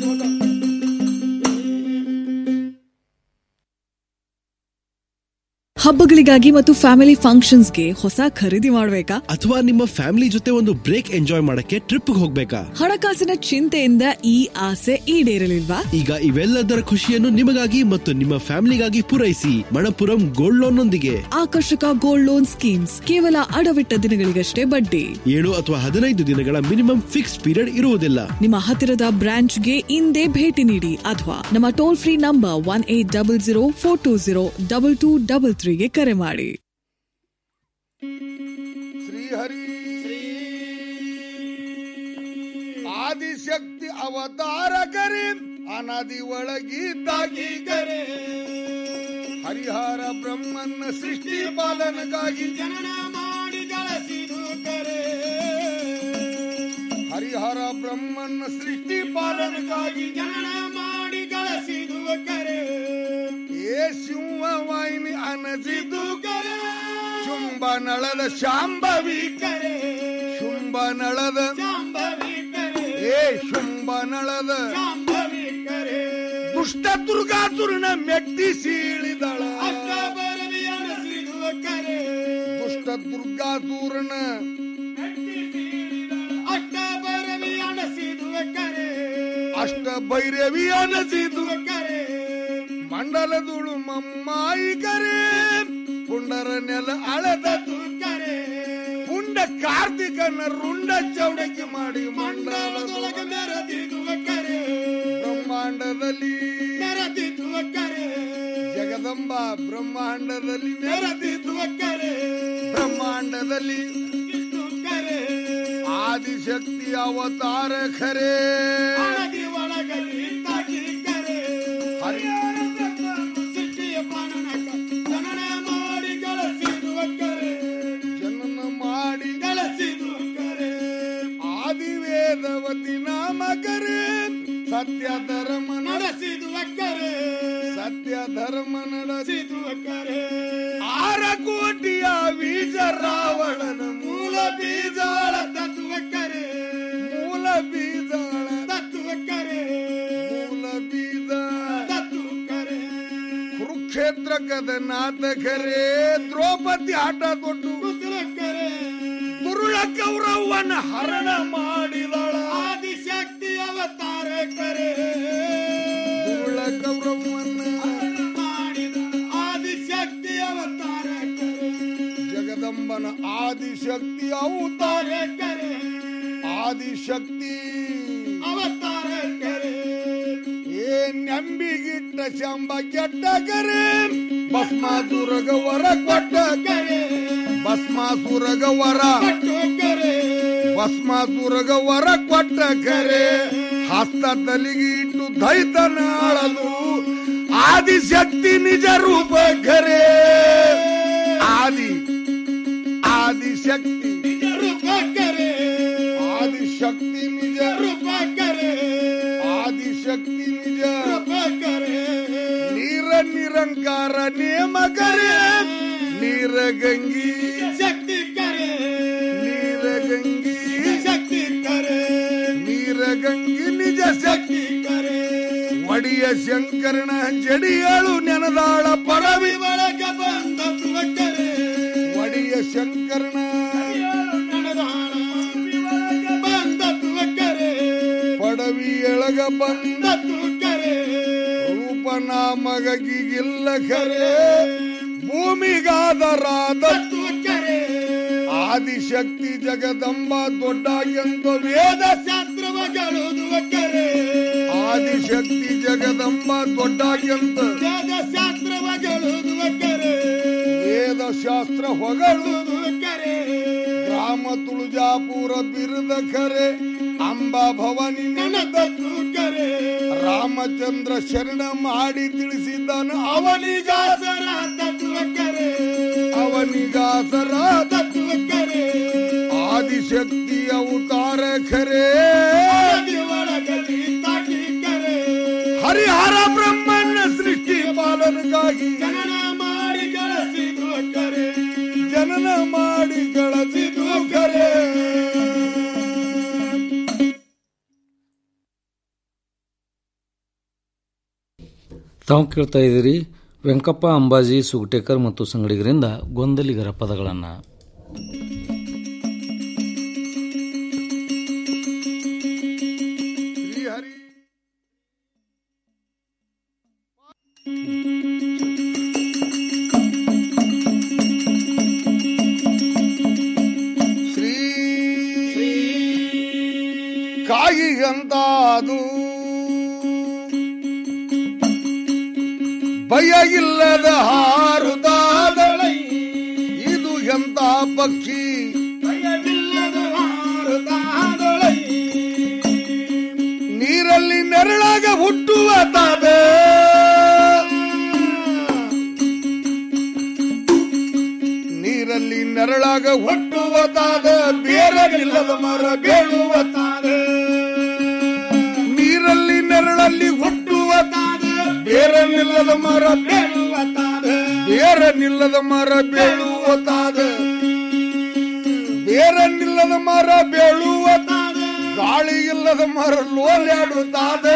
ಹಬ್ಬಗಳಿಗಾಗಿ ಮತ್ತು ಫ್ಯಾಮಿಲಿ ಫಂಕ್ಷನ್ಸ್ಗೆ ಹೊಸ ಖರೀದಿ ಮಾಡಬೇಕಾ ಅಥವಾ ನಿಮ್ಮ ಫ್ಯಾಮಿಲಿ ಜೊತೆ ಒಂದು ಬ್ರೇಕ್ ಎಂಜಾಯ್ ಮಾಡಕ್ಕೆ ಟ್ರಿಪ್ ಹೋಗ್ಬೇಕಾ ಹಣಕಾಸಿನ ಚಿಂತೆಯಿಂದ ಈ ಆಸೆ ಈಡೇರಲಿಲ್ವಾ ಈಗ ಇವೆಲ್ಲದರ ಖುಷಿಯನ್ನು ನಿಮಗಾಗಿ ಮತ್ತು ನಿಮ್ಮ ಫ್ಯಾಮಿಲಿಗಾಗಿ ಪೂರೈಸಿ ಮಣಪುರಂ ಗೋಲ್ಡ್ ಲೋನ್ ನೊಂದಿಗೆ ಆಕರ್ಷಕ ಗೋಲ್ಡ್ ಲೋನ್ ಸ್ಕೀಮ್ಸ್ ಕೇವಲ ಅಡವಿಟ್ಟ ದಿನಗಳಿಗಷ್ಟೇ ಬಡ್ಡಿ ಏಳು ಅಥವಾ ಹದಿನೈದು ದಿನಗಳ ಮಿನಿಮಮ್ ಫಿಕ್ಸ್ ಪೀರಿಯಡ್ ಇರುವುದಿಲ್ಲ ನಿಮ್ಮ ಹತ್ತಿರದ ಬ್ರಾಂಚ್ಗೆ ಇಂದೇ ಭೇಟಿ ನೀಡಿ ಅಥವಾ ನಮ್ಮ toll free number one eight double zero four two zero double two double ತ್ರೀಗೆ ಕರೆ ಮಾಡಿ ಶ್ರೀಹರಿ ಆದಿಶಕ್ತಿ ಅವತಾರ ಕರೆ ಅನಾದಿ ಒಳಗಿದ್ದಾಗಿ ಕರೆ ಹರಿಹರ ಬ್ರಹ್ಮನ್ನ ಸೃಷ್ಟಿ ಪಾಲನಗಾಗಿ ಜನನ ಮಾಡಿ ಗಳಿಸಿದು ಕರೆ ಹರಿಹರ ಬ್ರಹ್ಮನ್ನ ಸೃಷ್ಟಿ ಪಾಲನಗಾಗಿ ಜನನ ಮಾಡಿ ಗಳಿಸಿದು ಕರೆ ಏ ಶಿವ ವಾಹಿನಿ ಅನಜಿದು ಕರೆ ಶುಂಭ ನಳದ ಶಾಂಭವಿ ಕರೆ ಶುಂಭ ನಳದ ಶಾಂಭವಿ ಕರೆ ಏ ಶುಂಭ ನಳದ ಶಾಂಭವಿ ಕರೆ ದುಷ್ಟ ದುರ್ಗಾಸುರನ ಮೆಟ್ಟಿ ಸೀಳಿದಳ ಅಷ್ಟಬರವಿ ಅನಸಿದು ಕರೆ ದುಷ್ಟ ದುರ್ಗಾಸುರನ ಅಷ್ಟಬರವಿ ಅನಸಿದು ಕರೆ ಅಷ್ಟ ಭೈರವಿ ಅನಸಿದು ಕರೆ ಮಂಡಲದುಳು ಮಮ್ಮಾಯಿ ಕರೆ ಪುಂಡರ ನೆಲ ಅಳದ ಕರೆ ಪುಂಡ ಕಾರ್ತಿಕನ ರುಂಡ ಚೌಡಕಿ ಮಾಡಿ ಮಂಡಲದೊಳಗೆ ಮೆರೆದಿದುವ ಕರೆ ಬ್ರಹ್ಮಾಂಡದಲ್ಲಿ ಮೆರೆದಿದುವ ಕರೆ ಜಗದಂಬ ಬ್ರಹ್ಮಾಂಡದಲ್ಲಿ ಮೆರೆದಿದುವ ಕರೆ ಬ್ರಹ್ಮಾಂಡದಲ್ಲಿ ಕರೆ ಆದಿಶಕ್ತಿ ಅವತಾರ ಖರೆ ಒಳಗಲಿ ತಾಗಿ ಕರೆ ಸೃಷ್ಟಿಯ ಪಾಲನಕ ಜನನ ಮಾಡಿ ಗಳಿಸಿರುವ ಕರೆ ಜನನ ಮಾಡಿ ಗಳಿಸಿರುವ ಕರೆ ಆದಿವೇದವತಿ ನಾಮ ಕರೆ ಸತ್ಯ ಧರ್ಮ ನಡೆಸಿದುವ ಕರೆ ಸತ್ಯ ಧರ್ಮ ನಡೆಸಿದುವ ಕರೆ ಆರ ಕೋಟಿಯ ಬೀಜ ರಾವಣನ ಮೂಲ ಬೀಜಾಳ ತತ್ವ ಕರೆ ಮೂಲ ಬೀಜಾಳ ತತ್ವ ಕರೆ ಮೂಲ ಬೀಜ ತತ್ವ ಕರೆ ಕುರುಕ್ಷೇತ್ರ ಕದನಾಥ ಕರೆ ದ್ರೌಪದಿ ಆಟ ದೊಡ್ಡ ಕರೆ ದುರುಳ ಕೌರವನ ಹರಣ ಮಾಡಿದಳ ಆದಿಶಕ್ತಿ ಅವತಾರ ಕರೆ ದುರುಳ ಕೌರವನ ಆದಿಶಕ್ತಿ ಅವತಾರ ಕರೆ ಜಗದಂಬನ ಆದಿಶಕ್ತಿ ಅವತಾರ ಕರೆ ಆದಿಶಕ್ತಿ ಅವತಾರ ಕರೆ ಏ ನಂಬಿಗಿಟ್ಟ ಶಂಬ ಕೆಟ್ಟ ಕರೆ ಭಸ್ಮಾಸುರಗ ವರ ಕೊಟ್ಟ ಕರೆ ಭಸ್ಮಾಸುರಗ ವರ ಕರೆ ಭಸ್ಮಾಸುರಗ ವರ ಕೊಟ್ಟ ಕರೆ ಹಸ್ತ ತಲಿಗೆ ಇಟ್ಟು ದೈತನ ಆಳಲು ಆದಿಶಕ್ತಿ ನಿಜ ರೂಪ ಖರೆ ಆದಿ ಆದಿಶಕ್ತಿ ನಿಜ ರೂಪ ಖರೆ ಆದಿಶಕ್ತಿ ನಿಜ ರೂಪ ಖರೆ ಆದಿಶಕ್ತಿ ನಿಜ ರೂಪ ಖರೆ ನೀರ ನಿರಂಕಾರ ನೇಮ ಕರೆ ನೀರ ಗಂಗಿ ಶಕ್ತಿ ಕರೆ ನೀರ ಗಂಗಿ ಶಕ್ತಿ ಕರೆ ನೀರ ಗಂಗಿ ನಿಜ ಶಕ್ತಿ ಕರೆ ಒಡಿಯ ಶಂಕರನ ಜಡಿಗಳು ನೆನದಾಳ ಪಡವಿ ಒಳಗ ಬಂದ ಕರೆ ಒಡಿಯ ಶಂಕರನ ನೆನದಾಳ ಬಂದ ಕರೆ ಪಡವಿ ಎಳಗ ಬಂದ ಕರೆ ರೂಪನಾಮಗಿಲ್ಲ ಖರೆ ಭೂಮಿಗಾದರಾದ ಕರೆ ಆದಿಶಕ್ತಿ ಜಗದಂಬ ದೊಡ್ಡಾಗೆಂತ ವೇದ ಶಾಸ್ತ್ರವಗಳು ಕರೆ ಆದಿಶಕ್ತಿ ಜಗದಂಬ ದೊಡ್ಡಾಗೆಂತ ವೇದ ಶಾಸ್ತ್ರವಗಳು ಕರೆ ವೇದ ಶಾಸ್ತ್ರ ಹೊಗಳು ಕರೆ ಗ್ರಾಮ ತುಳಜಾಪುರ ಬಿರುದ ಖರೆ ಅಂಬಾ ಭವಾನಿ ನೆನದ ಕರೆ ರಾಮಚಂದ್ರ ಶರಣ ಮಾಡಿ ತಿಳಿಸಿದ್ದಾನ ಅವನಿಗಾಸರ ತತ್ವ ಕರೆ ಅವನಿಗಾಸರ ತತ್ವ ಕರೆ ಆದಿಶಕ್ತಿ ಅವತಾರ ಖರೆ ಹರಿಹರ ಬ್ರಹ್ಮಣ್ಣ ಸೃಷ್ಟಿ ಪಾಲನಕ್ಕಾಗಿ ಜನನ ಮಾಡಿ ಗಳಿಸಿದು ಕರೆ ಜನನ ಮಾಡಿ ಗಳಿಸಿದು ಕರೆ ತಾವು ಕೇಳ್ತಾ ಇದ್ದೀರಿ ವೆಂಕಪ್ಪ ಅಂಬಾಜಿ ಸುಗಟೇಕರ್ ಮತ್ತು ಸಂಗಡಿಗರಿಂದ ಗೊಂದಲಿಗರ ಪದಗಳನ್ನು ಕಾಯಿಗಂತಾದು ಭಯ ಇಲ್ಲದ ಹಾರುದಾದಳೈ ಇದು ಎಂತ ಪಕ್ಷಿ ಭಯವಿಲ್ಲದ ಹಾರುದಾದಳೈ ನೀರಲ್ಲಿ ನೆರಳಾಗ ಹುಟ್ಟುವ ತಾದ ನೀರಲ್ಲಿ ನೆರಳಾಗ ಹುಟ್ಟುವ ತಾದ ಬೇರವಿಲ್ಲದ ಮರ ಬೀಳುವ ತಾದ ನೀರಲ್ಲಿ ನೆರಳಲ್ಲಿ ಹುಟ್ಟುವ ತಾದ ಬೇರನಿಲ್ಲದ ಮರ ಬೀಳುವ ತಾದ ಬೇರನಿಲ್ಲದ ಮರ ಬೀಳುವ ತಾದ ಬೇರನಿಲ್ಲದ ಮರ ಬೀಳುವ ತಾದ ಗಾಳಿ ಇಲ್ಲದ ಮರ ಲೋಲ್ಯಾಡುತ್ತಾದ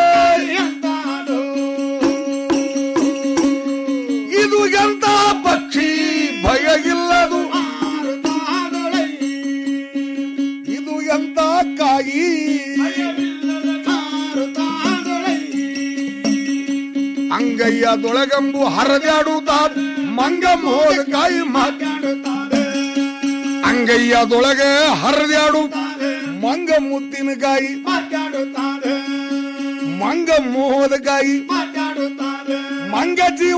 ಇದು ಎಂತ ಪಕ್ಷಿ ಭಯ ಇಲ್ಲದು ಇದು ಎಂತ ಕಾಯಿ ಅಂಗಯ್ಯದೊಳಗಂಬು ಹರದಾಡುತ್ತಾದ ಮಂಗ ಮೋದ ಕಾಯಿ ಮಾತಾಡುತ್ತಾದ ಅಂಗಯ್ಯದೊಳಗ ಹರಿದಾಡು ಮಂಗ ಮುತ್ತಿನಕಾಯಿ ಮಂಗ ಮೋಹದ ಕಾಯಿ ಮಂಗ ಜೀವ